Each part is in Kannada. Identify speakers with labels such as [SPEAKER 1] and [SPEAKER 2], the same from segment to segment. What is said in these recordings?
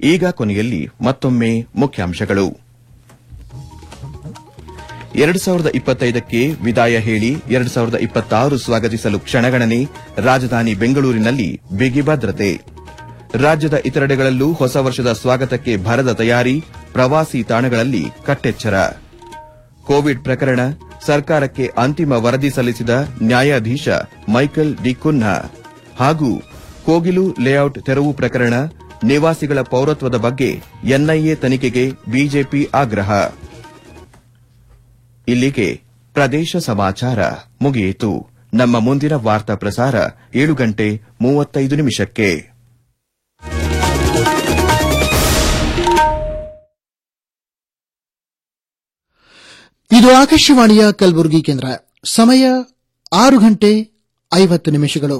[SPEAKER 1] ಈಗ ಕೊನೆಯಲ್ಲಿ ಮತ್ತೊಮ್ಮೆ ಮುಖ್ಯಾಂಶಗಳು ಎರಡು ಸಾವಿರದ ಇಪ್ಪತ್ತೈದಕ್ಕೆ ವಿದಾಯ ಹೇಳಿ ಎರಡು ಸಾವಿರದ ಇಪ್ಪತ್ತಾರು ಸ್ವಾಗತಿಸಲು ಕ್ಷಣಗಣನೆ ರಾಜಧಾನಿ ಬೆಂಗಳೂರಿನಲ್ಲಿ ಬಿಗಿ ಭದ್ರತೆ ರಾಜ್ಯದ ಇತರೆಡೆಗಳಲ್ಲೂ ಹೊಸ ವರ್ಷದ ಸ್ವಾಗತಕ್ಕೆ ಭರದ ತಯಾರಿ ಪ್ರವಾಸಿ ತಾಣಗಳಲ್ಲಿ ಕಟ್ಟೆಚ್ಚರ ಕೋವಿಡ್ ಪ್ರಕರಣ ಸರ್ಕಾರಕ್ಕೆ ಅಂತಿಮ ವರದಿ ಸಲ್ಲಿಸಿದ ನ್ಯಾಯಾಧೀಶ ಮೈಕಲ್ ಡಿ ಕುನ್ಹಾ ಹಾಗೂ ಕೋಗಿಲು ಲೇಔಟ್ ತೆರವು ಪ್ರಕರಣ ನಿವಾಸಿಗಳ ಪೌರತ್ವದ ಬಗ್ಗೆ ಎನ್ಐಎ ತನಿಖೆಗೆ ಬಿಜೆಪಿ ಆಗ್ರಹ ಇಲ್ಲಿಗೆ ಪ್ರದೇಶ ಸಮಾಚಾರ ಮುಗಿಯಿತು ನಮ್ಮ ಮುಂದಿನ ವಾರ್ತಾ ಪ್ರಸಾರ ಏಳು ಗಂಟೆ ಮೂವತ್ತೈದು ನಿಮಿಷಕ್ಕೆ
[SPEAKER 2] ಇದು ಆಕಾಶವಾಣಿಯ ಕಲಬುರಗಿ ಕೇಂದ್ರ ಸಮಯ ಆರು ಗಂಟೆ ಐವತ್ತು ನಿಮಿಷಗಳು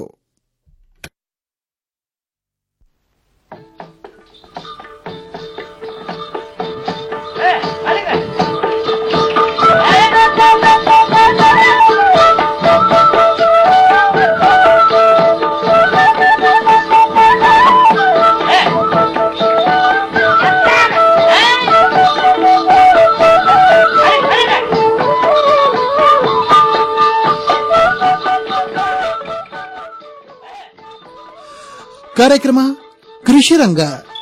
[SPEAKER 2] ಕಾರ್ಯಕ್ರಮ ಕೃಷಿ ರಂಗ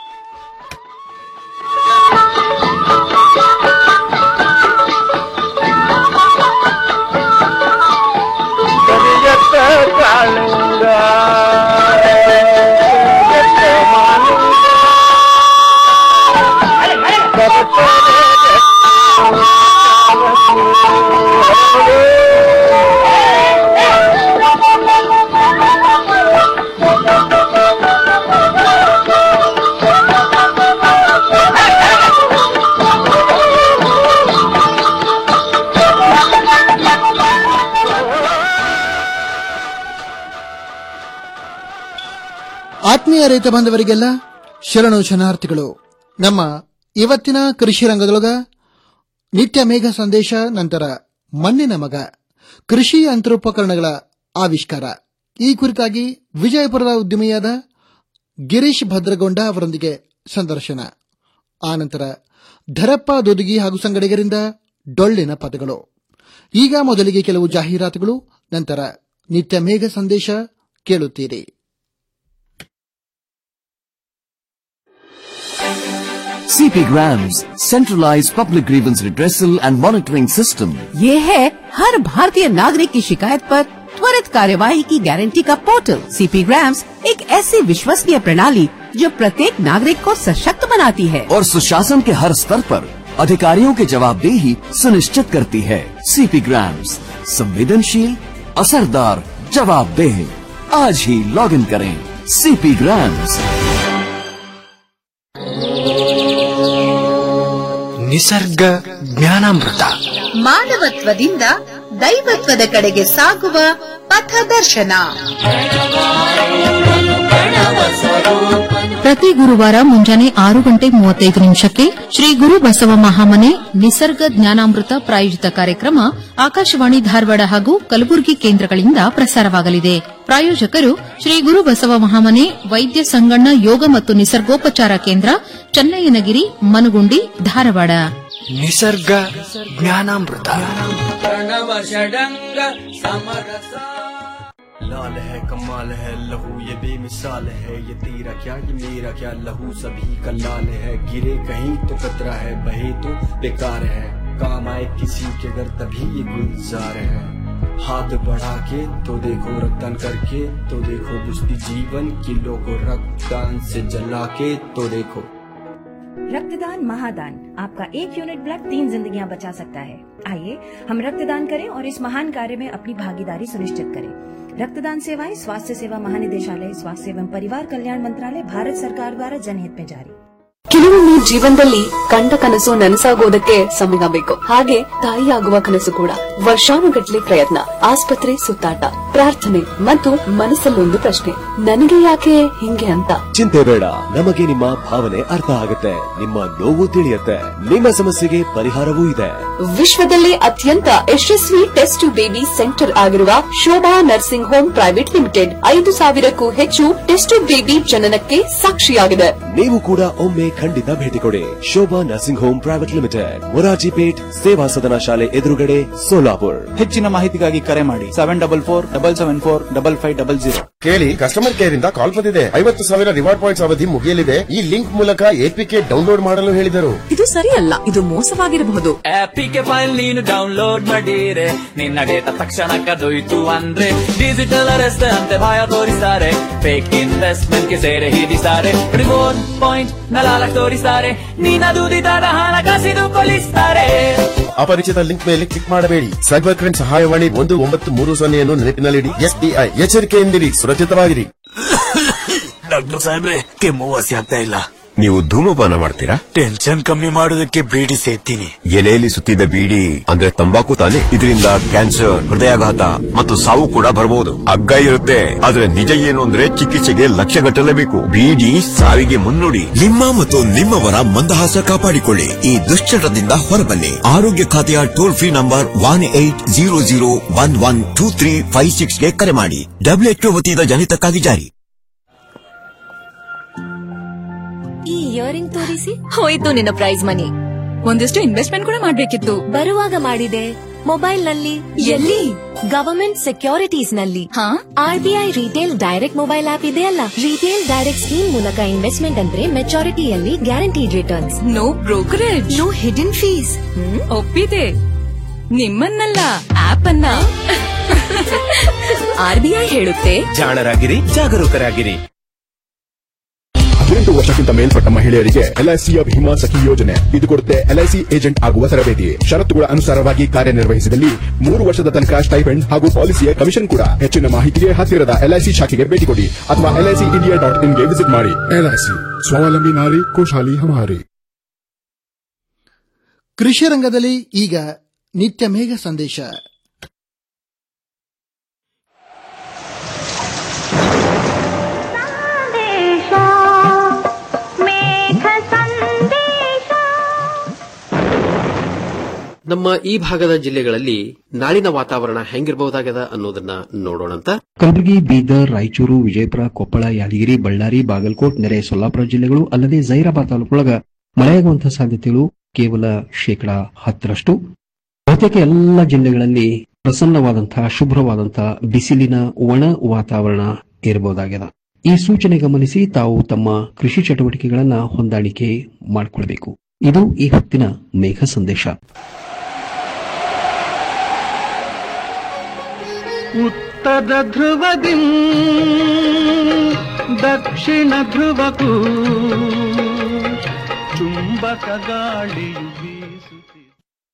[SPEAKER 3] ಕರಿಯತ್ತ ಕಾಳಿಂಗ ಕರಿಯತ್ತ ಮಾಲಿಂಗ
[SPEAKER 2] ಆತ್ಮೀಯ ರೈತ ಬಾಂಧವರಿಗೆಲ್ಲ ಶರಣು ಶರಣಾರ್ಥಿಗಳು ನಮ್ಮ ಇವತ್ತಿನ ಕೃಷಿ ರಂಗದೊಳಗ ನಿತ್ಯ ಮೇಘ ಸಂದೇಶ ನಂತರ ಮಣ್ಣಿನ ಮಗ ಕೃಷಿ ಯಂತ್ರೋಪಕರಣಗಳ ಆವಿಷ್ಕಾರ ಈ ಕುರಿತಾಗಿ ವಿಜಯಪುರದ ಉದ್ಯಮಿಯಾದ ಗಿರೀಶ್ ಭದ್ರಗೊಂಡ ಅವರೊಂದಿಗೆ ಸಂದರ್ಶನ ಆನಂತರ ಧರಪ್ಪ ದೊದಗಿ ಹಾಗೂ ಸಂಗಡಿಗರಿಂದ ಡೊಳ್ಳಿನ ಪದಗಳು ಈಗ ಮೊದಲಿಗೆ ಕೆಲವು ಜಾಹೀರಾತುಗಳು ನಂತರ ನಿತ್ಯ ಮೇಘ ಸಂದೇಶ ಕೇಳುತ್ತೀರಿ
[SPEAKER 4] CP Grams, centralized public grievance redressal and monitoring system.
[SPEAKER 5] ये है हर भारतीय नागरिक की शिकायत पर त्वरित कार्यवाही की गारंटी का पोर्टल सीपी ग्राम्स एक ऐसी विश्वसनीय प्रणाली जो प्रत्येक नागरिक को सशक्त बनाती है
[SPEAKER 4] और सुशासन के हर स्तर पर अधिकारियों की जवाबदेही सुनिश्चित करती है सीपी ग्राम्स संवेदनशील असरदार जवाबदेह आज ही लॉग इन करें सीपी ग्राम्स
[SPEAKER 6] ನಿಸರ್ಗ ಜ್ಞಾನಾಮೃತ
[SPEAKER 7] ಮಾನವತ್ವದಿಂದ ದೈವತ್ವದ ಕಡೆಗೆ ಸಾಗುವ ಪಥದರ್ಶನ
[SPEAKER 8] ಪ್ರತಿ ಗುರುವಾರ ಮುಂಜಾನೆ ಆರು ಗಂಟೆ ಮೂವತ್ತೈದು ನಿಮಿಷಕ್ಕೆ ಶ್ರೀ ಗುರು ಬಸವ ಮಹಾಮನೆ ನಿಸರ್ಗ ಜ್ಞಾನಾಮೃತ ಪ್ರಾಯೋಜಿತ ಕಾರ್ಯಕ್ರಮ ಆಕಾಶವಾಣಿ ಧಾರವಾಡ ಹಾಗೂ ಕಲಬುರಗಿ ಕೇಂದ್ರಗಳಿಂದ ಪ್ರಸಾರವಾಗಲಿದೆ ಪ್ರಾಯೋಜಕರು ಶ್ರೀ ಗುರು ಬಸವ ಮಹಾಮನೆ ವೈದ್ಯ ಸಂಗಣ್ಣ ಯೋಗ ಮತ್ತು ನಿಸರ್ಗೋಪಚಾರ ಕೇಂದ್ರ ಚನ್ನಯ್ಯನಗಿರಿ ಮನುಗುಂಡಿ ಧಾರವಾಡ
[SPEAKER 6] ನಿಸರ್ಗ ಜ್ಞಾನಾಮೃತ
[SPEAKER 9] लाल है कमाल है लहू ये बेमिसाल है ये तेरा क्या ये मेरा क्या लहू सभी का लाल है गिरे कहीं तो कतरा है बहे तो बेकार है काम आए किसी के घर तभी ये गुलजार है हाथ बढ़ा के तो देखो रक्तदान करके तो देखो बुझती जीवन किलो को रक्तदान से जला के तो देखो
[SPEAKER 10] रक्तदान महादान आपका एक यूनिट ब्लड तीन जिंदगियां बचा सकता है आइए हम रक्तदान करें और इस महान कार्य में अपनी भागीदारी सुनिश्चित करें रक्तदान सेवाएं स्वास्थ्य सेवा महानिदेशालय स्वास्थ्य एवं परिवार कल्याण मंत्रालय भारत सरकार द्वारा जनहित में जारी
[SPEAKER 11] ಕೆಲವೊಮ್ಮೆ ಜೀವನದಲ್ಲಿ ಕಂಡ ಕನಸು ನನಸಾಗೋದಕ್ಕೆ ಸಮಯ ಬೇಕು ಹಾಗೆ ತಾಯಿಯಾಗುವ ಕನಸು ಕೂಡ ವರ್ಷಾನುಗಟ್ಲೆ ಪ್ರಯತ್ನ ಆಸ್ಪತ್ರೆ ಸುತ್ತಾಟ ಪ್ರಾರ್ಥನೆ ಮತ್ತು ಮನಸ್ಸಲ್ಲೊಂದು ಪ್ರಶ್ನೆ ನನಗೆ ಯಾಕೆ ಹಿಂಗೆ ಅಂತ
[SPEAKER 12] ಚಿಂತೆ ಬೇಡ ನಮಗೆ ನಿಮ್ಮ ಭಾವನೆ ಅರ್ಥ ಆಗುತ್ತೆ ನಿಮ್ಮ ನೋವು ತಿಳಿಯುತ್ತೆ ನಿಮ್ಮ ಸಮಸ್ಯೆಗೆ ಪರಿಹಾರವೂ ಇದೆ
[SPEAKER 11] ವಿಶ್ವದಲ್ಲೇ ಅತ್ಯಂತ ಯಶಸ್ವಿ ಟೆಸ್ಟ್ ಬೇಬಿ ಸೆಂಟರ್ ಆಗಿರುವ Shobha nursing home private limited ಐದು ಸಾವಿರಕ್ಕೂ ಹೆಚ್ಚು ಟೆಸ್ಟ್ ಬೇಬಿ ಜನನಕ್ಕೆ ಸಾಕ್ಷಿಯಾಗಿದೆ
[SPEAKER 12] ನೀವು ಕೂಡ ಒಮ್ಮೆ ಖಂಡಿತ ಭೇಟಿ ಕೊಡಿ Shobha nursing home private limited Morarji Peth Seva Sadan ಶಾಲೆ ಎದುರುಗಡೆ ಸೋಲಾಪುರ್
[SPEAKER 13] ಹೆಚ್ಚಿನ ಮಾಹಿತಿಗಾಗಿ ಕರೆ ಮಾಡಿ seven double four double seven four double five double zero
[SPEAKER 14] ಕೇಳಿ ಕಸ್ಟಮರ್ ಕೇರ್ ಇಂದ ಕಾಲ್ ಬಂದಿದೆ ಐವತ್ತು ಸಾವಿರ ರಿವಾರ್ಡ್ ಪಾಯಿಂಟ್ಸ್ ಅವಧಿ ಮುಗಿಯಲಿದೆ ಈ ಲಿಂಕ್ ಮೂಲಕ ಎಪಿಕೆ ಡೌನ್ಲೋಡ್ ಮಾಡಲು ಹೇಳಿದರು
[SPEAKER 15] ಇದು ಸರಿಯಲ್ಲ ಇದು ಮೋಸವಾಗಿರಬಹುದು
[SPEAKER 16] ಆಪಿಗೆ ಫೈಲ್ ನೀನು ಡೌನ್ಲೋಡ್ ಮಾಡಿರೆ ನಿನ್ನ ಡೇಟಾ ತಕ್ಷಣ ಕದೊಯ್ತು ಅಂದ್ರೆ ಡಿಜಿಟಲ್ ಅರೆಸ್ಟ್ ಅಂತೆ ಭಯ ತೋರಿಸ್ತಾರೆ ಫೇಕ್ ಇನ್ವೆಸ್ಟ್ಮೆಂಟ್ ಗೆ ಸೇರೆ ಹಿಡಿಸ್ತಾರೆ ರಿವೋರ್ಡ್ ಪಾಯಿಂಟ್ ನಲಾಲಕ್ ತೋರಿಸ್ತಾರೆ ನೀನ ದುಡಿದಾದ ಹಣ ಕಸಿದುಕೊಳ್ಳಿಸ್ತಾರೆ
[SPEAKER 14] ಅಪರಿಚಿತ ಲಿಂಕ್ ಮೇಲೆ ಕ್ಲಿಕ್ ಮಾಡಬೇಡಿ ಸೈಬರ್ ಕ್ರೈಮ್ ಸಹಾಯವಾಣಿ ಒಂದು ಒಂಬತ್ತು ಮೂರು ಸೊನ್ನೆಯನ್ನು ನೆನಪಿನಲ್ಲಿಡಿ ಎಸ್ಬಿಐ ಎಚ್ಚರಿಕೆಯಿಂದಿರಿ ಸುರಕ್ಷಿತವಾಗಿರಿ
[SPEAKER 17] ಡಾಕ್ಟರ್ ಸಾಹೇಬ್ರೆ ಕೆಮ್ಮು ವಾಸಿ ಆಗ್ತಾ ಇಲ್ಲ
[SPEAKER 18] ನೀವು ಧೂಮಪಾನ ಮಾಡ್ತೀರಾ
[SPEAKER 17] ಟೆನ್ಷನ್ ಕಮ್ಮಿ ಮಾಡೋದಕ್ಕೆ ಬೀಡಿ ಸೇತೀನಿ
[SPEAKER 18] ಎಲೆಯಲ್ಲಿ ಸುತ್ತಿದ ಬೀಡಿ ಅಂದ್ರೆ ತಂಬಾಕು ತಾನೆ ಇದರಿಂದ ಕ್ಯಾನ್ಸರ್ ಹೃದಯಾಘಾತ ಮತ್ತು ಸಾವು ಕೂಡ ಬರಬಹುದು ಹಗ್ಗ ಇರುತ್ತೆ ಆದ್ರೆ ನಿಜ ಏನು ಅಂದ್ರೆ ಚಿಕಿತ್ಸೆಗೆ ಲಕ್ಷ ಗಟ್ಟಲೇಬೇಕು ಬೀಡಿ ಸಾವಿಗೆ ಮುನ್ನುಡಿ
[SPEAKER 19] ನಿಮ್ಮ ಮತ್ತು ನಿಮ್ಮವರ ಮಂದಹಾಸ ಕಾಪಾಡಿಕೊಳ್ಳಿ ಈ ದುಶ್ಚಟದಿಂದ ಹೊರಬನ್ನಿ ಆರೋಗ್ಯ ಖಾತೆಯ toll free number one eight zero zero one one two three five ಸಿಕ್ಸ್ಗೆ ಕರೆ ಮಾಡಿ ಡಬ್ಲ್ಯೂಎಚ್ಒ ವತಿಯಿಂದ ಜನಿತಕ್ಕಾಗಿ ಜಾರಿ
[SPEAKER 20] ಈ ಇಯರಿಂಗ್ ತೋರಿಸಿ ಹೋಯ್ತು ನಿನ್ನ ಪ್ರೈಸ್ ಮನಿ
[SPEAKER 15] ಒಂದಿಷ್ಟು ಇನ್ವೆಸ್ಟ್ಮೆಂಟ್ ಕೂಡ ಮಾಡ್ಬೇಕಿತ್ತು
[SPEAKER 20] ಬರುವಾಗ ಮಾಡಿದೆ ಮೊಬೈಲ್ ನಲ್ಲಿ ಎಲ್ಲಿ ಗವರ್ಮೆಂಟ್ ಸೆಕ್ಯೂರಿಟೀಸ್ ನಲ್ಲಿ RBI retail direct mobile app ಇದೆ ಅಲ್ಲ ರಿಟೇಲ್ ಡೈರೆಕ್ಟ್ ಸ್ಕೀಮ್ ಮೂಲಕ ಇನ್ವೆಸ್ಟ್ಮೆಂಟ್ ಅಂದ್ರೆ ಮೆಚಾರಿಟಿಯಲ್ಲಿ guaranteed returns
[SPEAKER 15] no brokerage
[SPEAKER 20] no hidden fees
[SPEAKER 15] ಒಪ್ಪಿದೆ ನಿಮ್ಮನ್ನಲ್ಲ ಆಪ್ ಅನ್ನ ಆರ್ಬಿಐ ಹೇಳುತ್ತೆ
[SPEAKER 21] ಜಾಣರಾಗಿರಿ ಜಾಗರೂಕರಾಗಿರಿ
[SPEAKER 22] ಹದಿನೆಂಟು ವರ್ಷಕ್ಕಿಂತ ಮೇಲ್ಪಟ್ಟ ಮಹಿಳೆಯರಿಗೆ ಎಲ್ಐಸಿಯ ಭೀಮಾ ಸಖಿ ಯೋಜನೆ ಇದು ಕೊಡುತ್ತೆ ಎಲ್ಐಸಿ ಏಜೆಂಟ್ ಆಗುವ ತರಬೇತಿ ಷರತ್ತುಗಳ ಅನುಸಾರವಾಗಿ ಕಾರ್ಯನಿರ್ವಹಿಸಿದಲ್ಲಿ ಮೂರು ವರ್ಷದ ತನಕ ಸ್ಟೈಪೆಂಡ್ ಹಾಗೂ ಪಾಲಿಸಿಯ ಕಮಿಷನ್ ಕೂಡ ಹೆಚ್ಚಿನ ಮಾಹಿತಿಗೆ ಹತ್ತಿರದ ಎಲ್ಐಸಿ ಶಾಖೆಗೆ ಭೇಟಿ ಕೊಡಿ ಅಥವಾ ಎಲ್ಐಸಿ ಇಂಡಿಯಾ ಡಾಟ್ ಇನ್ಗೆ ವಿಸಿಟ್ ಮಾಡಿ ಎಲ್ಐಸಿ ಸ್ವಾವಲಂಬಿ ನಾರಿ ಖುಷಾಲಿ ಹಮಾರಿ
[SPEAKER 2] ಕೃಷಿ ರಂಗದಲ್ಲಿ ಈಗ ನಿತ್ಯ ಮೇಘ ಸಂದೇಶ
[SPEAKER 23] ನಮ್ಮ ಈ ಭಾಗದ ಜಿಲ್ಲೆಗಳಲ್ಲಿ ನಾಳಿನ ವಾತಾವರಣ ಹೆಂಗಿರಬಹುದಾಗದ ಅನ್ನೋದನ್ನ ನೋಡೋಣಂತ
[SPEAKER 24] ಕಲಬುರಗಿ ಬೀದರ್ ರಾಯಚೂರು ವಿಜಯಪುರ ಕೊಪ್ಪಳ ಯಾದಗಿರಿ ಬಳ್ಳಾರಿ ಬಾಗಲಕೋಟ್ ನೆರೆ ಸೊಲ್ಲಾಪುರ ಜಿಲ್ಲೆಗಳು ಅಲ್ಲದೆ ಜೈರಾಬಾದ್ ತಾಲೂಕೊಳಗ ಮಳೆಯಾಗುವಂತಹ ಸಾಧ್ಯತೆಗಳು ಕೇವಲ ಶೇಕಡಾ ಹತ್ತರಷ್ಟು ಬಹುತೇಕ ಎಲ್ಲ ಜಿಲ್ಲೆಗಳಲ್ಲಿ ಪ್ರಸನ್ನವಾದಂತಹ ಶುಭ್ರವಾದಂತಹ ಬಿಸಿಲಿನ ಒಣ ವಾತಾವರಣ ಇರಬಹುದಾಗಿದೆ ಈ ಸೂಚನೆ ಗಮನಿಸಿ ತಾವು ತಮ್ಮ ಕೃಷಿ ಚಟುವಟಿಕೆಗಳನ್ನ ಹೊಂದಾಣಿಕೆ ಮಾಡಿಕೊಳ್ಬೇಕು ಇದು ಈ ಹೊತ್ತಿನ ಮೇಘ ಸಂದೇಶ
[SPEAKER 3] ಉತ್ತರ ಧ್ರುವದಿ ದಕ್ಷಿಣ ಧ್ರುವಕ್ಕೂ ಚುಂಬಕ ಗಾಳಿಯು ಬೀಸುತ್ತಿದೆ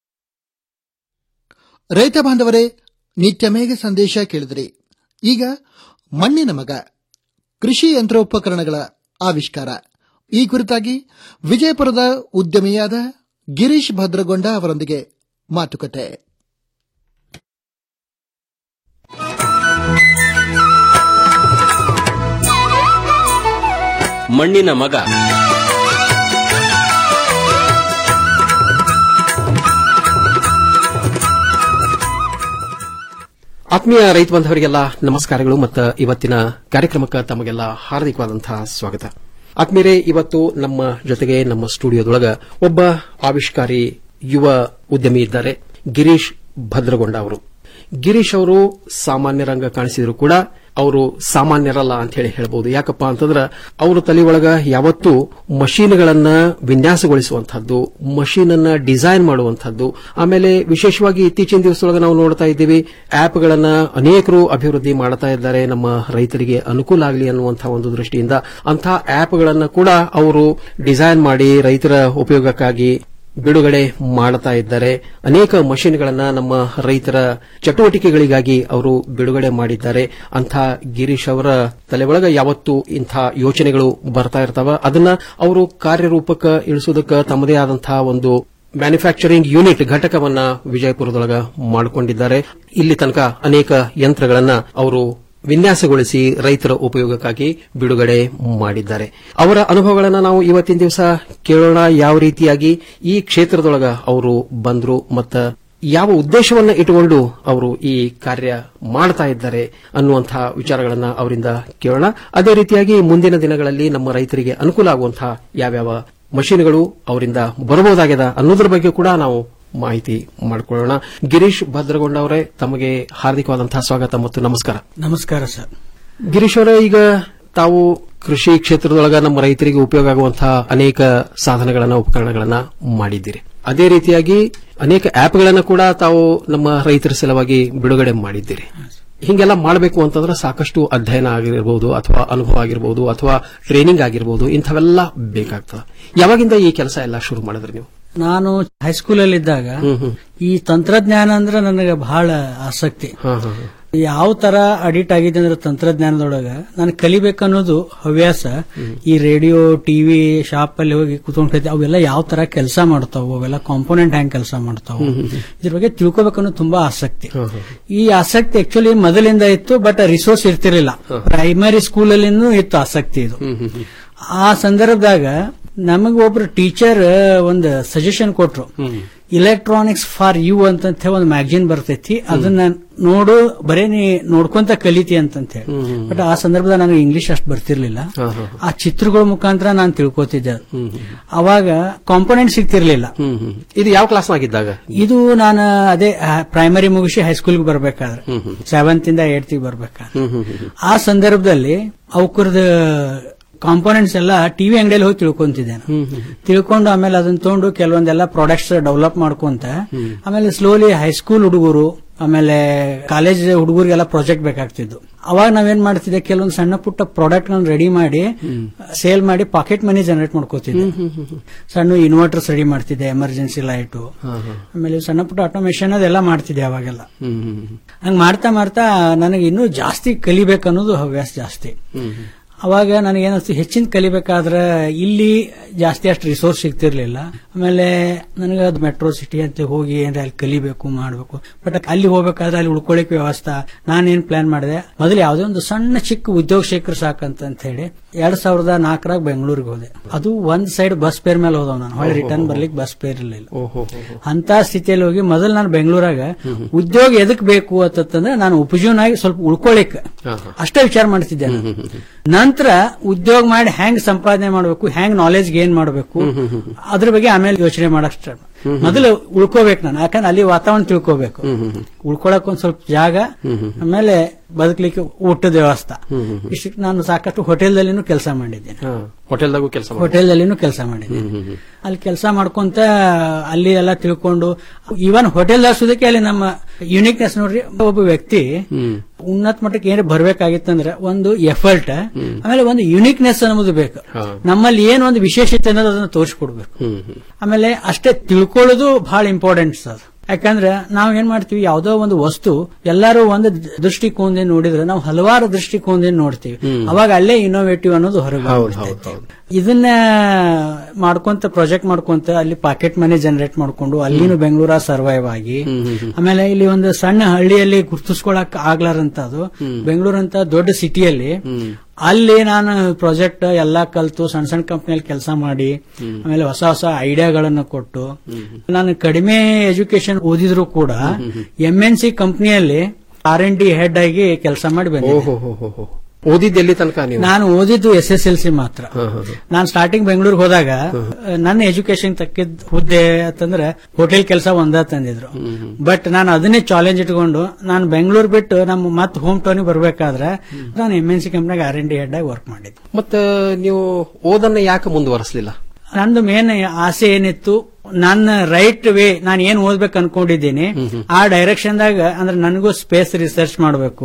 [SPEAKER 2] ರೈತ ಬಾಂಧವರೇ ನಿತ್ಯ ಮೇಘ ಸಂದೇಶ ಕೇಳಿದ್ರಿ ಈಗ ಮಣ್ಣಿನ ಮಗ ಕೃಷಿ ಯಂತ್ರೋಪಕರಣಗಳ ಆವಿಷ್ಕಾರ ಈ ಕುರಿತಾಗಿ ವಿಜಯಪುರದ ಉದ್ಯಮಿಯಾದ ಗಿರೀಶ್ ಭದ್ರಗೊಂಡ ಅವರೊಂದಿಗೆ ಮಾತುಕತೆ
[SPEAKER 23] ಮಣ್ಣಿನ ಮಗ ಆತ್ಮೀಯ ರೈತ ಬಾಂಧವರಿಗೆಲ್ಲ ನಮಸ್ಕಾರಗಳು ಮತ್ತು ಇವತ್ತಿನ ಕಾರ್ಯಕ್ರಮಕ್ಕೆ ತಮಗೆಲ್ಲ ಹಾರ್ದಿಕವಾದಂತಹ ಸ್ವಾಗತ ಆತ್ಮೀಯರೇ ಇವತ್ತು ನಮ್ಮ ಜೊತೆಗೆ ನಮ್ಮ ಸ್ಟುಡಿಯೋದೊಳಗ ಒಬ್ಬ ಆವಿಷ್ಕಾರಿ ಯುವ ಉದ್ಯಮಿ ಇದ್ದಾರೆ ಗಿರೀಶ್ ಭದ್ರಗೊಂಡ ಅವರು ಗಿರೀಶ್ ಅವರು ಸಾಮಾನ್ಯ ರಂಗ ಕಾಣಿಸಿದ್ರು ಕೂಡ ಅವರು ಸಾಮಾನ್ಯರಲ್ಲ ಅಂತ ಹೇಳಿ ಹೇಳಬಹುದು ಯಾಕಪ್ಪ ಅಂತಂದ್ರೆ ಅವರು ತಲೆಯೊಳಗ ಯಾವತ್ತೂ ಮಷೀನ್ಗಳನ್ನ ವಿನ್ಯಾಸಗೊಳಿಸುವಂತಹದ್ದು ಮಷೀನ್ ಅನ್ನ ಡಿಸೈನ್ ಮಾಡುವಂತಹದ್ದು ಆಮೇಲೆ ವಿಶೇಷವಾಗಿ ಇತ್ತೀಚಿನ ದಿವಸದೊಳಗೆ ನಾವು ನೋಡ್ತಾ ಇದ್ದೀವಿ ಆಪ್ಗಳನ್ನ ಅನೇಕರು ಅಭಿವೃದ್ಧಿ ಮಾಡ್ತಾ ಇದ್ದಾರೆ ನಮ್ಮ ರೈತರಿಗೆ ಅನುಕೂಲ ಆಗಲಿ ಅನ್ನುವಂತಹ ಒಂದು ದೃಷ್ಟಿಯಿಂದ ಅಂತಹ ಆಪ್ಗಳನ್ನ ಕೂಡ ಅವರು ಡಿಸೈನ್ ಮಾಡಿ ರೈತರ ಉಪಯೋಗಕ್ಕಾಗಿ ಬಿಡುಗಡೆ ಮಾಡುತ್ತಾ ಇದ್ದಾರೆ ಅನೇಕ ಮಷಿನ್ಗಳನ್ನ ನಮ್ಮ ರೈತರ ಚಟುವಟಿಕೆಗಳಿಗಾಗಿ ಅವರು ಬಿಡುಗಡೆ ಮಾಡಿದ್ದಾರೆ ಅಂಥ ಗಿರೀಶ್ ಅವರ ತಲೆ ಒಳಗ ಯಾವತ್ತು ಇಂಥ ಯೋಚನೆಗಳು ಬರ್ತಾ ಇರ್ತಾವ ಅದನ್ನ ಅವರು ಕಾರ್ಯರೂಪಕ್ಕೆ ಇಳಿಸೋದಕ್ಕೆ ತಮ್ಮದೇ ಆದಂತಹ ಒಂದು ಮ್ಯಾನುಫ್ಯಾಕ್ಚರಿಂಗ್ ಯೂನಿಟ್ ಘಟಕವನ್ನ ವಿಜಯಪುರದೊಳಗ ಮಾಡಿಕೊಂಡಿದ್ದಾರೆ ಇಲ್ಲಿ ತನಕ ಅನೇಕ ಯಂತ್ರಗಳನ್ನ ಅವರು ವಿನ್ಯಾಸಗೊಳಿಸಿ ರೈತರ ಉಪಯೋಗಕ್ಕಾಗಿ ಬಿಡುಗಡೆ ಮಾಡಿದ್ದಾರೆ ಅವರ ಅನುಭವಗಳನ್ನು ನಾವು ಇವತ್ತಿನ ದಿವಸ ಕೇಳೋಣ ಯಾವ ರೀತಿಯಾಗಿ ಈ ಕ್ಷೇತ್ರದೊಳಗ ಅವರು ಬಂದ್ರು ಮತ್ತ ಯಾವ ಉದ್ದೇಶವನ್ನ ಇಟ್ಟುಕೊಂಡು ಅವರು ಈ ಕಾರ್ಯ ಮಾಡ್ತಾ ಇದ್ದಾರೆ ಅನ್ನುವಂತಹ ವಿಚಾರಗಳನ್ನ ಅವರಿಂದ ಕೇಳೋಣ ಅದೇ ರೀತಿಯಾಗಿ ಮುಂದಿನ ದಿನಗಳಲ್ಲಿ ನಮ್ಮ ರೈತರಿಗೆ ಅನುಕೂಲ ಆಗುವಂತಹ ಯಾವ್ಯಾವ ಮಷೀನ್ಗಳು ಅವರಿಂದ ಬರಬಹುದಾಗ್ಯದ ಅನ್ನೋದ್ರ ಬಗ್ಗೆ ಕೂಡ ನಾವು ಮಾಹಿತಿ ಮಾಡಿಕೊಳ್ಳೋಣ ಗಿರೀಶ್ ಭದ್ರಗೊಂಡ ಅವರೇ ತಮಗೆ ಹಾರ್ದಿಕವಾದಂತಹ ಸ್ವಾಗತ ಮತ್ತು ನಮಸ್ಕಾರ
[SPEAKER 1] ನಮಸ್ಕಾರ ಸರ್
[SPEAKER 23] ಗಿರೀಶ್ ಅವರೇ ಈಗ ತಾವು ಕೃಷಿ ಕ್ಷೇತ್ರದೊಳಗ ನಮ್ಮ ರೈತರಿಗೆ ಉಪಯೋಗ ಆಗುವಂತಹ ಅನೇಕ ಸಾಧನಗಳನ್ನ ಉಪಕರಣಗಳನ್ನ ಮಾಡಿದ್ದೀರಿ ಅದೇ ರೀತಿಯಾಗಿ ಅನೇಕ ಆಪ್ಗಳನ್ನ ಕೂಡ ತಾವು ನಮ್ಮ ರೈತರ ಸಲುವಾಗಿ ಬಿಡುಗಡೆ ಮಾಡಿದ್ದೀರಿ ಹಿಂಗೆಲ್ಲ ಮಾಡಬೇಕು ಅಂತಂದ್ರೆ ಸಾಕಷ್ಟು ಅಧ್ಯಯನ ಆಗಿರಬಹುದು ಅಥವಾ ಅನುಭವ ಆಗಿರಬಹುದು ಅಥವಾ ಟ್ರೈನಿಂಗ್ ಆಗಿರಬಹುದು ಇಂಥವೆಲ್ಲ ಬೇಕಾಗ್ತದೆ ಯಾವಾಗಿಂದ ಈ ಕೆಲಸ ಎಲ್ಲ ಶುರು ಮಾಡಿದ್ರಿ ನೀವು
[SPEAKER 1] ನಾನು ಹೈಸ್ಕೂಲಲ್ಲಿ ಇದ್ದಾಗ ಈ ತಂತ್ರಜ್ಞಾನ ಅಂದ್ರೆ ನನಗೆ ಬಹಳ ಆಸಕ್ತಿ ಯಾವ ತರ ಅಡಿಟ್ ಆಗಿದೆ ಅಂದ್ರೆ ತಂತ್ರಜ್ಞಾನದೊಳಗ ನಾನು ಕಲಿಬೇಕನ್ನೋದು ಹವ್ಯಾಸ ಈ ರೇಡಿಯೋ ಟಿವಿ ಶಾಪ್ ಅಲ್ಲಿ ಹೋಗಿ ಕುತ್ಕೊಂಡು ಕಲಿತೆ ಅವೆಲ್ಲ ಯಾವ ತರ ಕೆಲಸ ಮಾಡ್ತಾವು ಅವೆಲ್ಲ ಕಾಂಪೋನೆಂಟ್ ಹ್ಯಾಂಗ್ ಕೆಲಸ ಮಾಡ್ತಾವು ಇದ್ರ ಬಗ್ಗೆ ತಿಳ್ಕೊಬೇಕನ್ನೋದು ತುಂಬಾ ಆಸಕ್ತಿ ಈ ಆಸಕ್ತಿ ಆಕ್ಚುಲಿ ಮೊದಲಿಂದ ಇತ್ತು ಬಟ್ ರಿಸೋರ್ಸ್ ಇರ್ತಿರ್ಲಿಲ್ಲ ಪ್ರೈಮರಿ ಸ್ಕೂಲಲ್ಲಿನೂ ಇತ್ತು ಆಸಕ್ತಿ ಇದು ಆ ಸಂದರ್ಭದಾಗ ನಮಗ ಒಬ್ರು ಟೀಚರ್ ಒಂದು ಸಜೆಷನ್ ಕೊಟ್ರು ಇಲೆಕ್ಟ್ರಾನಿಕ್ಸ್ ಫಾರ್ ಯು ಅಂತ ಒಂದು ಮ್ಯಾಗಜಿನ್ ಬರ್ತೈತಿ ಅದನ್ನ ನೋಡು ಬರೇ ನೀ ನೋಡ್ಕೊಂತ ಕಲಿತಿ ಅಂತಂತ ಹೇಳಿ ಬಟ್ ಆ ಸಂದರ್ಭದಾಗ ನನಗೆ ಇಂಗ್ಲಿಷ್ ಅಷ್ಟು ಬರ್ತಿರ್ಲಿಲ್ಲ ಆ ಚಿತ್ರಗಳ ಮುಖಾಂತರ ನಾನು ತಿಳ್ಕೊತಿದ್ದೆ ಅವಾಗ ಕಾಂಪೋನೆಂಟ್ ಸಿಗ್ತಿರ್ಲಿಲ್ಲ
[SPEAKER 23] ಇದು ಯಾವ ಕ್ಲಾಸ್ನಾಗಿದ್ದಾಗ
[SPEAKER 1] ಇದು ನಾನು ಅದೇ ಪ್ರೈಮರಿ ಮುಗಿಸಿ ಹೈಸ್ಕೂಲ್ಗೆ ಬರ್ಬೇಕಾದ್ರೆ ಸೆವೆಂತ್ ಇಂದ ಏಟ್ತ್ ಬರ್ಬೇಕಾದ್ರೆ ಆ ಸಂದರ್ಭದಲ್ಲಿ ಅವಕರದ ಕಾಂಪೋನೆಂಟ್ಸ್ ಎಲ್ಲ ಟಿವಿ ಅಂಗಡಿಯಲ್ಲಿ ಹೋಗಿ ತಿಳ್ಕೊಂತಿದ್ದೆ ನಾನು. ತಿಳ್ಕೊಂಡು ಆಮೇಲೆ ಅದನ್ನ ತಗೊಂಡು ಕೆಲವೊಂದೆಲ್ಲ ಪ್ರಾಡಕ್ಟ್ಸ್ ಡೆವಲಪ್ ಮಾಡ್ಕೊಂತ ಆಮೇಲೆ ಸ್ಲೋಲಿ ಹೈಸ್ಕೂಲ್ ಹುಡುಗರು ಆಮೇಲೆ ಕಾಲೇಜ್ ಹುಡುಗರಿಗೆಲ್ಲ ಪ್ರಾಜೆಕ್ಟ್ ಬೇಕಾಗ್ತಿದ್ದು ಅವಾಗ ನಾವೇನ್ ಮಾಡ್ತಿದ್ದೆ ಕೆಲವೊಂದು ಸಣ್ಣ ಪುಟ್ಟ ಪ್ರಾಡಕ್ಟ್ ರೆಡಿ ಮಾಡಿ ಸೇಲ್ ಮಾಡಿ ಪಾಕೆಟ್ ಮನಿ ಜನರೇಟ್ ಮಾಡ್ಕೋತಿದ್ದೆ ಸಣ್ಣ ಇನ್ವರ್ಟರ್ಸ್ ರೆಡಿ ಮಾಡ್ತಿದ್ದೆ ಎಮರ್ಜೆನ್ಸಿ ಲೈಟು ಆಮೇಲೆ ಸಣ್ಣ ಪುಟ್ಟ ಆಟೋಮೇಶನ್ ಅದೆಲ್ಲ ಮಾಡ್ತಿದ್ದೆ ಅವಾಗೆಲ್ಲ ಹಂಗ್ ಮಾಡ್ತಾ ಮಾಡ್ತಾ ನನಗೆ ಇನ್ನೂ ಜಾಸ್ತಿ ಕಲಿಬೇಕನ್ನೋದು ಹವ್ಯಾಸ ಜಾಸ್ತಿ ಅವಾಗ ನನಗೇನಿಸ್ತು ಹೆಚ್ಚಿನ ಕಲಿಬೇಕಾದ್ರೆ ಇಲ್ಲಿ ಜಾಸ್ತಿ ಅಷ್ಟು ರಿಸೋರ್ಸ್ ಸಿಗ್ತಿರ್ಲಿಲ್ಲ ಆಮೇಲೆ ನನಗೆ ಅದು ಮೆಟ್ರೋ ಸಿಟಿ ಅಂತ ಹೋಗಿ ಏನ್ರ ಅಲ್ಲಿ ಕಲಿಬೇಕು ಮಾಡಬೇಕು ಬಟ್ ಅಲ್ಲಿ ಹೋಗ್ಬೇಕಾದ್ರೆ ಅಲ್ಲಿ ಉಳ್ಕೊಳ್ಳಿಕ್ಕೆ ವ್ಯವಸ್ಥೆ ನಾನೇನ್ ಪ್ಲಾನ್ ಮಾಡಿದೆ ಮೊದಲು ಯಾವುದೇ ಒಂದು ಸಣ್ಣ ಚಿಕ್ಕ ಉದ್ಯೋಗ ಶೇಖರ್ ಸಾಕಂತ ಅಂತ ಹೇಳಿ ಎರಡ್ ಸಾವಿರದ ನಾಲ್ಕರಾಗ ಬೆಂಗಳೂರಿಗೆ ಹೋದೆ ಅದು ಒಂದ್ ಸೈಡ್ ಬಸ್ ಪೇರ್ ಮೇಲೆ ಹೋದವ್ ನಾನು ಹೊಳ್ಳಿ ರಿಟರ್ನ್ ಬರ್ಲಿಕ್ಕೆ ಬಸ್ ಪೇರ್ ಇರಲಿಲ್ಲ ಅಂತ ಸ್ಥಿತಿಯಲ್ಲಿ ಹೋಗಿ ಮೊದಲು ನಾನು ಬೆಂಗಳೂರಾಗ ಉದ್ಯೋಗ ಎದಕ್ ಬೇಕು ಅಂತಂದ್ರೆ ನಾನು ಉಪಜೀವನಾಗಿ ಸ್ವಲ್ಪ ಉಳ್ಕೊಳ್ಳಿಕ್ ಅಷ್ಟೇ ವಿಚಾರ ಮಾಡ್ತಿದ್ದೆ ನಾನು. ನಂತರ ಉದ್ಯೋಗ ಮಾಡಿ ಹೆಂಗ್ ಸಂಪಾದನೆ ಮಾಡಬೇಕು ಹೆಂಗ್ ನಾಲೆಜ್ ಗೇನ್ ಮಾಡಬೇಕು ಅದ್ರ ಬಗ್ಗೆ ಆಮೇಲೆ ಯೋಚನೆ ಮಾಡಕ್ ಸ್ಟಾರ್ಟ್ ಮೊದಲು ಉಳ್ಕೋಬೇಕು ನಾನು ಯಾಕಂದ್ರೆ ಅಲ್ಲಿ ವಾತಾವರಣ ತಿಳ್ಕೋಬೇಕು ಉಳ್ಕೊಳಕ್ ಒಂದ್ ಸ್ವಲ್ಪ ಜಾಗ ಆಮೇಲೆ ಬದುಕಲಿಕ್ಕೆ ಊಟದ ವ್ಯವಸ್ಥೆ ಇಷ್ಟಕ್ಕೆ ನಾನು ಸಾಕಷ್ಟು ಹೋಟೆಲ್ದಲ್ಲಿನೂ ಕೆಲಸ ಮಾಡಿದ್ದೇನೆ
[SPEAKER 23] ಹೋಟೆಲ್ದಾಗೂ ಕೆಲಸ
[SPEAKER 1] ಹೋಟೆಲ್ದಲ್ಲಿನೂ ಕೆಲಸ ಮಾಡಿದ್ದೇನೆ ಅಲ್ಲಿ ಕೆಲಸ ಮಾಡ್ಕೊಂತ ಅಲ್ಲಿ ಎಲ್ಲ ತಿಳ್ಕೊಂಡು ಇವನ್ ಹೋಟೆಲ್ ಸುದಕ್ಕೆ ಅಲ್ಲಿ ನಮ್ಮ ಯುನಿಕ್ನೆಸ್ ನೋಡ್ರಿ ಒಬ್ಬ ವ್ಯಕ್ತಿ ಉನ್ನತ ಮಟ್ಟಕ್ಕೆ ಏನಾರ ಬರ್ಬೇಕಾಗಿತ್ತಂದ್ರೆ ಒಂದು ಎಫರ್ಟ್ ಆಮೇಲೆ ಒಂದು ಯುನಿಕ್ನೆಸ್ ಅನ್ನೋದು ಬೇಕು ನಮ್ಮಲ್ಲಿ ಏನು ಒಂದು ವಿಶೇಷತೆ ಅನ್ನೋದು ಅದನ್ನ ತೋರಿಸ್ಕೊಡ್ಬೇಕು ಆಮೇಲೆ ಅಷ್ಟೇ ತಿಳ್ಕೊಳ್ಳೋದು ಬಹಳ ಇಂಪಾರ್ಟೆಂಟ್ ಸರ್ ಯಾಕಂದ್ರೆ ನಾವು ಏನ್ ಮಾಡ್ತೀವಿ ಯಾವ್ದೋ ಒಂದು ವಸ್ತು ಎಲ್ಲರೂ ಒಂದು ದೃಷ್ಟಿಕೋನದಿಂದ ನೋಡಿದ್ರೆ ನಾವು ಹಲವಾರು ದೃಷ್ಟಿಕೋನದಿಂದ ನೋಡ್ತೀವಿ ಅವಾಗ ಅಲ್ಲೇ ಇನೋವೇಟಿವ್ ಅನ್ನೋದು ಹೊರಗೆ ಬಂದ್ಬಿಡ್ತೈತೆ. ಇದನ್ನ ಮಾಡ್ಕೊಂತ ಪ್ರಾಜೆಕ್ಟ್ ಮಾಡ್ಕೊಂತ ಅಲ್ಲಿ ಪಾಕೆಟ್ ಮನಿ ಜನರೇಟ್ ಮಾಡ್ಕೊಂಡು ಅಲ್ಲಿನೂ ಬೆಂಗಳೂರ ಸರ್ವೈವ್ ಆಗಿ ಆಮೇಲೆ ಇಲ್ಲಿ ಒಂದು ಸಣ್ಣ ಹಳ್ಳಿಯಲ್ಲಿ ಗುರ್ತಿಸ್ಕೊಳಕ್ ಆಗ್ಲಾರಂತದು ಬೆಂಗಳೂರು ಅಂತ ದೊಡ್ಡ ಸಿಟಿಯಲ್ಲಿ ಅಲ್ಲಿ ನಾನು ಪ್ರಾಜೆಕ್ಟ್ ಎಲ್ಲಾ ಕಲ್ತು ಸಣ್ಣ ಸಣ್ಣ ಕಂಪ್ನಿಯಲ್ಲಿ ಕೆಲಸ ಮಾಡಿ ಆಮೇಲೆ ಹೊಸ ಹೊಸ ಐಡಿಯಾಗಳನ್ನು ಕೊಟ್ಟು ನಾನು ಕಡಿಮೆ ಎಜುಕೇಶನ್ ಓದಿದ್ರು ಕೂಡ ಎಂ ಎನ್ ಸಿ ಕಂಪ್ನಿಯಲ್ಲಿ ಆರ್ ಎನ್ ಡಿ ಹೆಡ್ ಆಗಿ ಕೆಲಸ ಮಾಡಿ ಬಂದಿದ್ದೆ
[SPEAKER 23] ಓದಿದ್ದೆಲ್ಲಿ ತನಕ ನೀವು
[SPEAKER 1] ನಾನು ಓದಿದ್ದು ಎಸ್ ಎಸ್ ಎಲ್ ಸಿ ಮಾತ್ರ ನಾನು ಸ್ಟಾರ್ಟಿಂಗ್ ಬೆಂಗಳೂರಿಗೆ ಹೋದಾಗ ನನ್ನ ಎಜುಕೇಶನ್ ತಕ್ಕಿದ್ ಹುದ್ದೆ ಅಂತಂದ್ರೆ ಹೋಟೆಲ್ ಕೆಲಸ ಒಂದ ತಂದಿದ್ರು ಬಟ್ ನಾನು ಅದನ್ನೇ ಚಾಲೆಂಜ್ ಇಟ್ಕೊಂಡು ನಾನು ಬೆಂಗಳೂರು ಬಿಟ್ಟು ನಮ್ಮ ಮತ್ತೆ ಹೋಮ್ ಟೌನಿಗೆ ಬರ್ಬೇಕಾದ್ರೆ ನಾನು ಎಂ ಎನ್ ಸಿ ಕಂಪ್ನಿಗೆ ಆರ್ ಎನ್ ಡಿ ಹೆಡ್ ಆಗಿ ವರ್ಕ್ ಮಾಡಿದ್ದೆ
[SPEAKER 23] ಮತ್ತೆ ನೀವು ಓದನ್ನ ಯಾಕೆ ಮುಂದುವರಿಸಲಿಲ್ಲ
[SPEAKER 1] ನಂದು ಮೇನ್ ಆಸೆ ಏನಿತ್ತು ನನ್ನ ರೈಟ್ ವೇ ನಾನು ಏನ್ ಓದ್ಬೇಕು ಅನ್ಕೊಂಡಿದ್ದೀನಿ ಆ ಡೈರೆಕ್ಷನ್ ದಾಗ ಅಂದ್ರೆ ನನಗೂ ಸ್ಪೇಸ್ ರಿಸರ್ಚ್ ಮಾಡಬೇಕು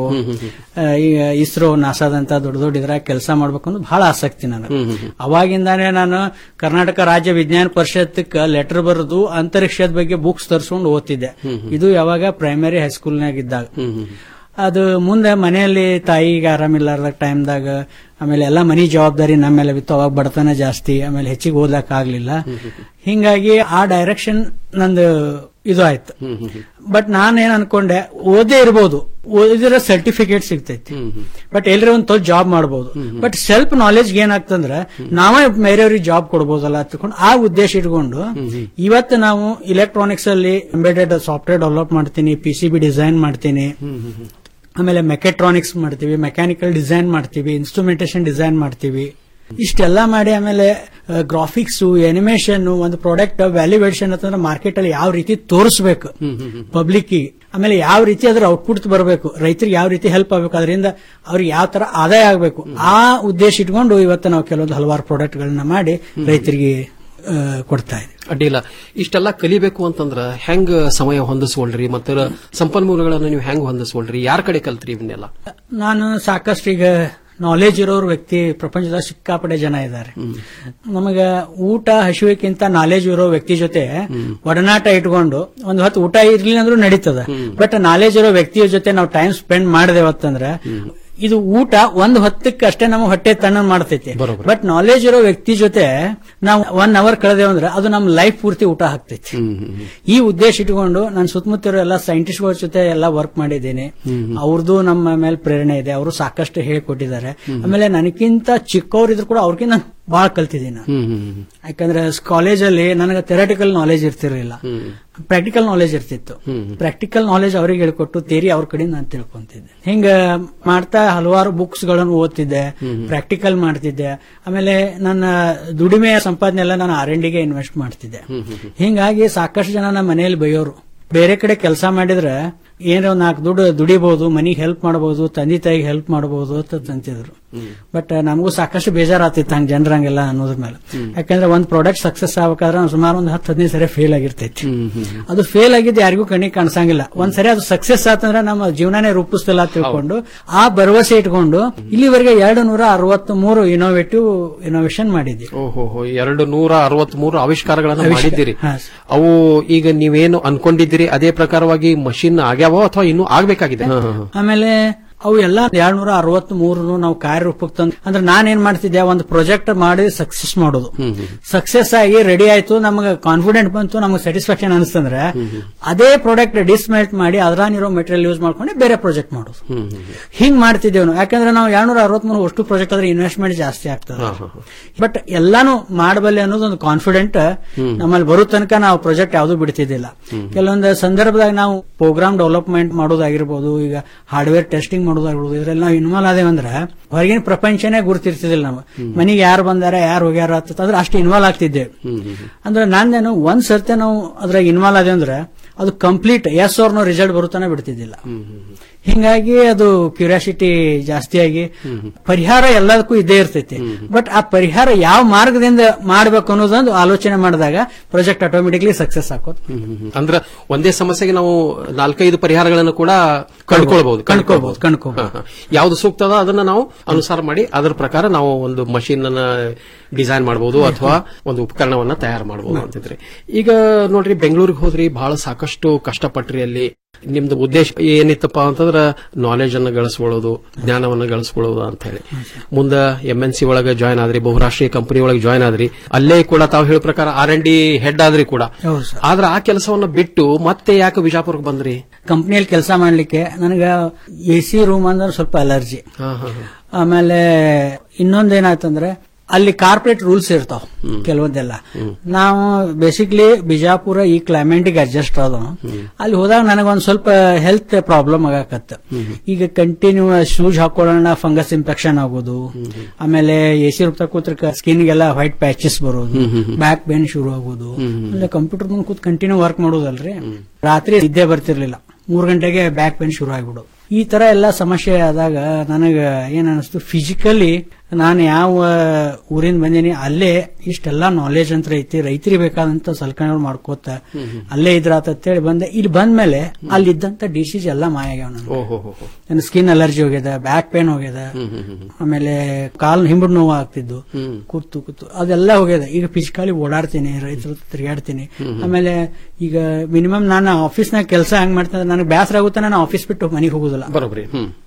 [SPEAKER 1] ಇಸ್ರೋ ನಾಸಾದಂತ ದೊಡ್ಡ ದೊಡ್ಡ ಇದ್ರಾಗ ಕೆಲಸ ಮಾಡ್ಬೇಕು ಅನ್ನೋದು ಬಹಳ ಆಸಕ್ತಿ ನನಗೆ ಅವಾಗಿಂದಾನೇ ನಾನು ಕರ್ನಾಟಕ ರಾಜ್ಯ ವಿಜ್ಞಾನ ಪರಿಷತ್ಕ್ ಲೆಟರ್ ಬರೆದು ಅಂತರಿಕ್ಷದ ಬಗ್ಗೆ ಬುಕ್ಸ್ ತರಿಸ್ಕೊಂಡು ಓದ್ತಿದ್ದೆ ಇದು ಯಾವಾಗ ಪ್ರೈಮರಿ ಹೈಸ್ಕೂಲ್ನಾಗ ಇದ್ದಾಗ ಅದು ಮುಂದೆ ಮನೆಯಲ್ಲಿ ತಾಯಿಗೆ ಆರಾಮಿಲ್ಲಾರ್ದ ಟೈಮ್ದಾಗ ಆಮೇಲೆ ಎಲ್ಲ ಮನಿ ಜವಾಬ್ದಾರಿ ನಮ್ಮ ಮೇಲೆ ಬಿತ್ತು ಅವಾಗ ಬಡತನ ಜಾಸ್ತಿ ಆಮೇಲೆ ಹೆಚ್ಚಿಗೆ ಓದ್ಲಕ್ ಆಗ್ಲಿಲ್ಲ ಹಿಂಗಾಗಿ ಆ ಡೈರೆಕ್ಷನ್ ನಂದು ಇದು ಆಯ್ತು ಬಟ್ ನಾನೇನ್ ಅನ್ಕೊಂಡೆ ಓದೇ ಇರ್ಬೋದು ಓದಿದ್ರೆ ಸರ್ಟಿಫಿಕೇಟ್ ಸಿಗ್ತೈತಿ ಬಟ್ ಎಲ್ಲರೂ ಒಂದು ತೊಲ್ ಜಾಬ್ ಮಾಡಬಹುದು ಬಟ್ ಸೆಲ್ಫ್ ನಾಲೆಜ್ ಏನಾಗ್ತಂದ್ರೆ ನಾವೇ ಬೇರೆಯವ್ರಿಗೆ ಜಾಬ್ ಕೊಡ್ಬೋದಲ್ಲ ತಿಳ್ಕೊಂಡು ಆ ಉದ್ದೇಶ ಇಟ್ಕೊಂಡು ಇವತ್ತು ನಾವು ಇಲೆಕ್ಟ್ರಾನಿಕ್ಸ್ ಅಲ್ಲಿ ಎಂಬೆಡೆಡ್ ಸಾಫ್ಟ್ವೇರ್ ಡೆವಲಪ್ ಮಾಡ್ತೀನಿ ಪಿ ಸಿ ಬಿ ಡಿಸೈನ್ ಮಾಡ್ತೀನಿ ಆಮೇಲೆ ಮೆಕೆಟ್ರಾನಿಕ್ಸ್ ಮಾಡ್ತೀವಿ ಮೆಕ್ಯಾನಿಕಲ್ ಡಿಸೈನ್ ಮಾಡ್ತೀವಿ ಇನ್ಸ್ಟ್ರುಮೆಂಟೇಶನ್ ಡಿಸೈನ್ ಮಾಡ್ತೀವಿ ಇಷ್ಟೆಲ್ಲ ಮಾಡಿ ಆಮೇಲೆ ಗ್ರಾಫಿಕ್ಸ್ ಎನಿಮೇಷನ್ ಒಂದು ಪ್ರಾಡಕ್ಟ್ ವ್ಯಾಲ್ಯೂಯೇಷನ್ ಅಂತಂದ್ರೆ ಮಾರ್ಕೆಟ್ ಅಲ್ಲಿ ಯಾವ ರೀತಿ ತೋರಿಸ್ಬೇಕು ಪಬ್ಲಿಕ್ ಆಮೇಲೆ ಯಾವ ರೀತಿ ಅದ್ರ ಔಟ್ಪುಟ್ ಬರಬೇಕು ರೈತರಿಗೆ ಯಾವ ರೀತಿ ಹೆಲ್ಪ್ ಆಗಬೇಕು ಅದರಿಂದ ಅವ್ರಿಗೆ ಯಾವ ತರ ಆದಾಯ ಆಗಬೇಕು ಆ ಉದ್ದೇಶ ಇಟ್ಕೊಂಡು ಇವತ್ತು ನಾವು ಕೆಲವೊಂದು ಹಲವಾರು ಪ್ರಾಡಕ್ಟ್ ಗಳನ್ನ ಮಾಡಿ ರೈತರಿಗೆ ಆ, ಕೊಡ್ತಾ ಇದ್ದೀವಿ
[SPEAKER 23] ಅಡ್ಡಿಲ್ಲ ಇಷ್ಟೆಲ್ಲ ಕಲಿಬೇಕು ಅಂತಂದ್ರ ಹೆಂಗ್ ಸಮಯ ಹೊಂದಿಸ್ಕೊಳ್ರಿ ಮತ್ತೆ ಸಂಪನ್ಮೂಲಗಳನ್ನ ನೀವು ಹೆಂಗ್ ಹೊಂದಿಸ್ಕೊಳ್ರಿ ಯಾರ ಕಡೆ ಕಲ್ತ್ರಿ ಇವನ್ನೆಲ್ಲ
[SPEAKER 1] ನಾನು ಸಾಕಷ್ಟು ಈಗ ನಾಲೆಜ್ ಇರೋರು ವ್ಯಕ್ತಿ ಪ್ರಪಂಚದ ಸಿಕ್ಕಾಪಟ್ಟೆ ಜನ ಇದ್ದಾರೆ ನಮಗ ಊಟ ಹಸಿವಿಕ್ಕಿಂತ ನಾಲೆಜ್ ಇರೋ ವ್ಯಕ್ತಿ ಜೊತೆ ಒಡನಾಟ ಇಟ್ಕೊಂಡು ಒಂದು ಹೊತ್ತು ಊಟ ಇರ್ಲಿಲ್ಲ ಅಂದ್ರೂ ನಡೀತದ ಬಟ್ ನಾಲೆಜ್ ಇರೋ ವ್ಯಕ್ತಿಯ ಜೊತೆ ನಾವು ಟೈಮ್ ಸ್ಪೆಂಡ್ ಮಾಡದೇವತ್ತಂದ್ರ ಇದು ಊಟ ಒಂದು ಹೊತ್ತಕ್ಕೆ ಅಷ್ಟೇ ನಮ್ಮ ಹೊಟ್ಟೆ ತಣ್ಣ ಮಾಡ್ತೈತಿ ಬಟ್ ನಾಲೆಜ್ ಇರೋ ವ್ಯಕ್ತಿ ಜೊತೆ ನಾವು ಒನ್ ಅವರ್ ಕಳೆದೇವು ಅಂದ್ರೆ ಅದು ನಮ್ಮ ಲೈಫ್ ಪೂರ್ತಿ ಊಟ ಹಾಕ್ತೈತಿ ಈ ಉದ್ದೇಶ ಇಟ್ಕೊಂಡು ನಾನು ಸುತ್ತಮುತ್ತ ಎಲ್ಲ ಸೈಂಟಿಸ್ಟ್ಗಳ ಜೊತೆ ಎಲ್ಲ ವರ್ಕ್ ಮಾಡಿದ್ದೀನಿ ಅವ್ರದ್ದು ನಮ್ಮ ಮೇಲೆ ಪ್ರೇರಣೆ ಇದೆ ಅವರು ಸಾಕಷ್ಟು ಹೇಳಿಕೊಟ್ಟಿದ್ದಾರೆ ಆಮೇಲೆ ನನಗಿಂತ ಚಿಕ್ಕವರಿದ್ರು ಕೂಡ ಅವ್ರಿಗಿಂತ ನಾನು ಬಹಳ ಕಲ್ತಿದ್ದೀನಿ ನಾನು. ಯಾಕಂದ್ರೆ ಕಾಲೇಜಲ್ಲಿ ನನಗೆ ಥೆರಟಿಕಲ್ ನಾಲೆಜ್ ಇರ್ತಿರ್ಲಿಲ್ಲ ಪ್ರಾಕ್ಟಿಕಲ್ ನಾಲೆಜ್ ಇರ್ತಿತ್ತು ಪ್ರಾಕ್ಟಿಕಲ್ ನಾಲೆಜ್ ಅವ್ರಿಗೆ ಹೇಳ್ಕೊಟ್ಟು ತೇರಿ ಅವ್ರ ಕಡೆ ನಾನು ತಿಳ್ಕೊಂತಿದ್ದೆ ಹಿಂಗ ಮಾಡ್ತಾ ಹಲವಾರು ಬುಕ್ಸ್ ಗಳನ್ನು ಓದ್ತಿದ್ದೆ ಪ್ರಾಕ್ಟಿಕಲ್ ಮಾಡ್ತಿದ್ದೆ ಆಮೇಲೆ ನನ್ನ ದುಡಿಮೆಯ ಸಂಪಾದನೆ ಎಲ್ಲ ನಾನು ಆರ್ ಗೆ ಇನ್ವೆಸ್ಟ್ ಮಾಡ್ತಿದ್ದೆ ಹಿಂಗಾಗಿ ಸಾಕಷ್ಟು ಜನ ನಮ್ಮ ಮನೆಯಲ್ಲಿ ಬೈಯೋರು ಬೇರೆ ಕಡೆ ಕೆಲಸ ಮಾಡಿದ್ರೆ ಏನೋ ನಾಲ್ಕು ದುಡ್ಡು ದುಡಿಬಹುದು ಮನಿಗೆ ಹೆಲ್ಪ್ ಮಾಡಬಹುದು ತಂದೆ ತಾಯಿಗೆ ಹೆಲ್ಪ್ ಮಾಡಬಹುದು ಅಂತ ಅಂತಿದ್ರು ಬಟ್ ನಮಗೂ ಸಾಕಷ್ಟು ಬೇಜಾರಾಗ್ತಿತ್ತು ಹಂಗ ಜನರಂಗೆಲ್ಲ ಅನ್ನೋದ್ರ ಮೇಲೆ ಯಾಕಂದ್ರೆ ಒಂದ್ ಪ್ರಾಡಕ್ಟ್ ಸಕ್ಸಸ್ ಆಗ್ಬೇಕಾದ್ರೆ ನಾವು ಸುಮಾರು ಒಂದು ಹತ್ತು ಹದಿನೈದು ಸರಿ ಫೇಲ್ ಆಗಿರ್ತೈತಿ ಅದು ಫೇಲ್ ಆಗಿದ್ದು ಯಾರಿಗೂ ಕಣ್ಣಿಗೆ ಕಾಣಿಸಂಗಿಲ್ಲ ಒಂದ್ ಸರಿ ಅದು ಸಕ್ಸಸ್ ಆತಂದ್ರೆ ನಮ್ಮ ಜೀವನನೇ ರೂಪಿಸ್ತಿಲ್ಲ ಅಂತ ತಿಳ್ಕೊಂಡು ಆ ಭರವಸೆ ಇಟ್ಕೊಂಡು ಇಲ್ಲಿವರೆಗೆ ಎರಡು ನೂರ ಅರವತ್ತ್ ಮೂರು ಇನೋವೇಟಿವ್ ಇನೋವೇಷನ್ ಮಾಡಿದ್ವಿ
[SPEAKER 23] ಓಹೋ ಎರಡು ನೂರ ಅರವತ್ಮೂರು ಆವಿಷ್ಕಾರಗಳನ್ನ
[SPEAKER 1] ಆವಿಷ್ಕಾರ.
[SPEAKER 23] ಮಾಡಿದ್ದೀರಿ
[SPEAKER 1] ಹಾ,
[SPEAKER 23] ಅವು ಈಗ ನೀವೇನು ಅನ್ಕೊಂಡಿದ್ದೀರಿ ಅದೇ ಪ್ರಕಾರವಾಗಿ ಮಷಿನ್ ಆಗ್ಯಾವೋ ಅಥವಾ ಇನ್ನೂ ಆಗ್ಬೇಕಾಗಿದೆ
[SPEAKER 1] ಆಮೇಲೆ ಅವು ಎಲ್ಲ ಎರಡ್ನೂರ ಅರವತ್ತ್ ಮೂರನ್ನು ನಾವು ಕಾರ್ಯರೂಪಕ್ಕೆ ತಂದು ಅಂದ್ರೆ ನಾನೇನ್ ಮಾಡ್ತಿದ್ದೆ ಒಂದು ಪ್ರಾಜೆಕ್ಟ್ ಮಾಡಿ ಸಕ್ಸಸ್ ಮಾಡೋದು ಸಕ್ಸಸ್ ಆಗಿ ರೆಡಿ ಆಯ್ತು ನಮಗೆ ಕಾನ್ಫಿಡೆಂಟ್ ಬಂತು ನಮಗೆ ಸ್ಯಾಟಿಸ್ಫ್ಯಾಕ್ಷನ್ ಅನಿಸ್ತಂದ್ರೆ ಅದೇ ಪ್ರಾಡಕ್ಟ್ ಡಿಸ್ಮೆಲ್ಟ್ ಮಾಡಿ ಅದ್ರಾನಿರೋ ಮೆಟೀರಿಯಲ್ ಯೂಸ್ ಮಾಡ್ಕೊಂಡು ಬೇರೆ ಪ್ರಾಜೆಕ್ಟ್ ಮಾಡೋದು ಹಿಂಗ್ ಮಾಡ್ತಿದ್ದೇವೆ ನಾವು ಯಾಕಂದ್ರೆ ನಾವು ಎರಡ್ನೂರ ಅರವತ್ಮೂರು ಅಷ್ಟು ಪ್ರಾಜೆಕ್ಟ್ ಆದ್ರೆ ಇನ್ವೆಸ್ಟ್ಮೆಂಟ್ ಜಾಸ್ತಿ ಆಗ್ತದೆ ಬಟ್ ಎಲ್ಲಾನು ಮಾಡಬಲ್ಲೆ ಅನ್ನೋದು ಒಂದು ಕಾನ್ಫಿಡೆಂಟ್ ನಮ್ಮಲ್ಲಿ ಬರೋ ತನಕ ನಾವು ಪ್ರಾಜೆಕ್ಟ್ ಯಾವ್ದು ಬಿಡ್ತಿದ್ದಿಲ್ಲ ಕೆಲವೊಂದು ಸಂದರ್ಭದಾಗ ನಾವು ಪ್ರೋಗ್ರಾಮ್ ಡೆವಲಪ್ಮೆಂಟ್ ಮಾಡೋದಾಗಿರ್ಬೋದು ಈಗ ಹಾರ್ಡ್ವೇರ್ ಟೆಸ್ಟಿಂಗ್ ಮಾಡೋದಾಗಿರ್ಬೋದು ಇದ್ರಲ್ಲಿ ನಾವು ಇನ್ವಾಲ್ವ್ ಆದೇವಂದ್ರೆ ಹೊರಗಿನ ಪ್ರಪಂಚನೇ ಗುರುತಿರ್ತಿದಿಲ್ಲ ನಾವು ಮನೆಗೆ ಯಾರು ಬಂದಾರ ಯಾರು ಹೋಗ್ಯಾರ ಅಂತ ಅಂದ್ರೆ ಅಷ್ಟು ಇನ್ವಾಲ್ವ್ ಆಗ್ತಿದ್ದೇವೆ ಅಂದ್ರೆ ನಾನೇನು ಒಂದ್ ಸರ್ತೆ ನಾವು ಅದ್ರಾಗ ಇನ್ವಾಲ್ವ್ ಆದೇವ್ ಅಂದ್ರೆ ಅದು ಕಂಪ್ಲೀಟ್ ಎಸ್ ಅವ್ರನ್ನ ರಿಸಲ್ಟ್ ಬರುತ್ತಾನೆ ಬಿಡ್ತಿದ್ದಿಲ್ಲ ಹಿಂಗಾಗಿ ಅದು ಕ್ಯೂರಿಯಾಸಿಟಿ ಜಾಸ್ತಿಯಾಗಿ ಪರಿಹಾರ ಎಲ್ಲದಕ್ಕೂ ಇದ್ದೇ ಇರ್ತೈತಿ ಬಟ್ ಆ ಪರಿಹಾರ ಯಾವ ಮಾರ್ಗದಿಂದ ಮಾಡ್ಬೇಕು ಅನ್ನೋದೊಂದು ಆಲೋಚನೆ ಮಾಡಿದಾಗ ಪ್ರಾಜೆಕ್ಟ್ ಆಟೋಮೆಟಿಕ್ಲಿ ಸಕ್ಸಸ್ ಆಗೋದು
[SPEAKER 23] ಅಂದ್ರ ಒಂದೇ ಸಮಸ್ಯೆಗೆ ನಾವು ನಾಲ್ಕೈದು ಪರಿಹಾರಗಳನ್ನು ಕೂಡ ಕಂಡುಕೊಳ್ಬಹುದು
[SPEAKER 1] ಕಂಡ್ಕೊಳ್ಬಹುದು, ಕಂಡ್ಕೊಳ್ಬಹುದು.
[SPEAKER 23] ಯಾವ್ದು ಸೂಕ್ತ ಅದ ಅದನ್ನ ನಾವು ಅನುಸಾರ ಮಾಡಿ ಅದರ ಪ್ರಕಾರ ನಾವು ಒಂದು ಮಷೀನ್ ಅನ್ನ ಡಿಸೈನ್ ಮಾಡಬಹುದು ಅಥವಾ ಒಂದು ಉಪಕರಣವನ್ನ ತಯಾರು ಮಾಡಬಹುದು ಅಂತಿದ್ರಿ ಈಗ ನೋಡ್ರಿ ಬೆಂಗಳೂರಿಗೆ ಹೋದ್ರಿ ಬಹಳ ಸಾಕಷ್ಟು ಕಷ್ಟಪಟ್ರಿ ಅಲ್ಲಿ ನಿಮ್ದು ಉದ್ದೇಶ ಏನಿತ್ತಪ್ಪ ಅಂತಂದ್ರ ನಾಲೆಜ್ ಅನ್ನ ಗಳಿಸ್ಕೊಳ್ಳೋದು ಜ್ಞಾನವನ್ನ ಗಳಿಸ್ಕೊಳ್ಳೋದು ಅಂತ ಹೇಳಿ ಮುಂದ ಎಂ ಎನ್ ಸಿ ಒಳಗೆ ಜಾಯ್ನ್ ಆದ್ರಿ ಬಹುರಾಷ್ಟ್ರೀಯ ಕಂಪನಿ ಒಳಗೆ ಜಾಯ್ನ್ ಆದ್ರಿ ಅಲ್ಲೇ ಕೂಡ ತಾವು ಹೇಳೋ ಪ್ರಕಾರ ಆರ್ ಎನ್ ಡಿ ಹೆಡ್ ಆದ್ರಿ ಕೂಡ
[SPEAKER 1] ಹೌದು ಸರ್
[SPEAKER 23] ಆದ್ರೆ ಆ ಕೆಲಸವನ್ನ ಬಿಟ್ಟು ಮತ್ತೆ ಯಾಕೆ ವಿಜಾಪುರಕ್ಕೆ ಬಂದ್ರಿ
[SPEAKER 1] ಕಂಪ್ನಿಯಲ್ಲಿ ಕೆಲಸ ಮಾಡ್ಲಿಕ್ಕೆ ನನಗೆ ಎ ಸಿ ರೂಮ್ ಅಂದ್ರೆ ಸ್ವಲ್ಪ ಅಲರ್ಜಿ ಆಮೇಲೆ ಇನ್ನೊಂದೇನಾಯ್ತಂದ್ರೆ ಅಲ್ಲಿ ಕಾರ್ಪೊರೇಟ್ ರೂಲ್ಸ್ ಇರ್ತಾವ ಕೆಲವೊಂದೆಲ್ಲ ನಾವು ಬೇಸಿಕ್ಲಿ ಬಿಜಾಪುರ ಈ ಕ್ಲೈಮೇಟಿಗೆ ಅಡ್ಜಸ್ಟ್ ಆದ ಅಲ್ಲಿ ಹೋದಾಗ ನನಗೊಂದ್ ಸ್ವಲ್ಪ ಹೆಲ್ತ್ ಪ್ರಾಬ್ಲಮ್ ಆಗಾಕತ್ತ ಈಗ ಕಂಟಿನ್ಯೂ ಶೂಸ್ ಹಾಕೊಳ್ಳೋಣ ಫಂಗಸ್ ಇನ್ಫೆಕ್ಷನ್ ಆಗೋದು ಆಮೇಲೆ ಎ ಸಿ ರೂಪ ಕೂತ್ರ ಸ್ಕಿನ್ಗೆಲ್ಲ ವೈಟ್ ಪ್ಯಾಚಸ್ ಬರೋದು ಬ್ಯಾಕ್ ಪೇನ್ ಶುರು ಆಗೋದು ಆಮೇಲೆ ಕಂಪ್ಯೂಟರ್ ಮುಂದೆ ಕೂತ್ ಕಂಟಿನ್ಯೂ ವರ್ಕ್ ಮಾಡೋದಲ್ರಿ ರಾತ್ರಿ ನಿದ್ದೆ ಬರ್ತಿರ್ಲಿಲ್ಲ ಮೂರ್ ಗಂಟೆಗೆ ಬ್ಯಾಕ್ ಪೇನ್ ಶುರು ಆಗ್ಬಿಡೋದು ಈ ತರ ಎಲ್ಲ ಸಮಸ್ಯೆ ಆದಾಗ ನನಗ ಏನ್ ಅನಿಸ್ತು ಫಿಸಿಕಲಿ ನಾನು ಯಾವ ಊರಿಂದ ಬಂದೀನಿ ಅಲ್ಲೇ ಇಷ್ಟೆಲ್ಲಾ ನಾಲೆಜ್ ಅಂತ ಐತಿ ರೈತರಿಗೆ ಬೇಕಾದಂತ ಸಲಕರಣೆಗಳು ಮಾಡ್ಕೋತ ಅಲ್ಲೇ ಇದ್ರಾತಂತೇಳಿ ಬಂದೆ ಇಲ್ಲಿ ಬಂದ್ಮೇಲೆ ಅಲ್ಲಿದ್ದಂತ ಡಿಸೀಸ್ ಎಲ್ಲ ಮಾಯ ಆಗ್ಯಾವ ನನಗೆ
[SPEAKER 23] ಓಹೋ
[SPEAKER 1] ನನ್ನ ಸ್ಕಿನ್ ಅಲರ್ಜಿ ಹೋಗ್ಯದ ಬ್ಯಾಕ್ ಪೇನ್ ಹೋಗ್ಯದ ಆಮೇಲೆ ಕಾಲ್ ಹಿಂಬಡ್ ನೋವು ಆಗ್ತಿದ್ದು ಕೂತು ಕೂತು ಅದೆಲ್ಲ ಹೋಗ್ಯದ ಈಗ ಫಿಸಿಕಲಿ ಓಡಾಡ್ತೀನಿ ರೈತರ ಹತ್ರ ತಿರುಗಾಡ್ತೀನಿ ಆಮೇಲೆ ಈಗ ಮಿನಿಮಮ್ ನಾನು ಆಫೀಸ್ನಾಗ ಕೆಲಸ ಹೆಂಗ್ ಮಾಡ್ತೀನಿ ನನಗೆ ಬೇಸರ ಆಗುತ್ತೆ ನಾನು ಆಫೀಸ್ ಬಿಟ್ಟು ಮನೆಗೆ ಹೋಗುದಿಲ್ಲ
[SPEAKER 23] ಬರೋಬ್ರಿ ಹ್ಮ್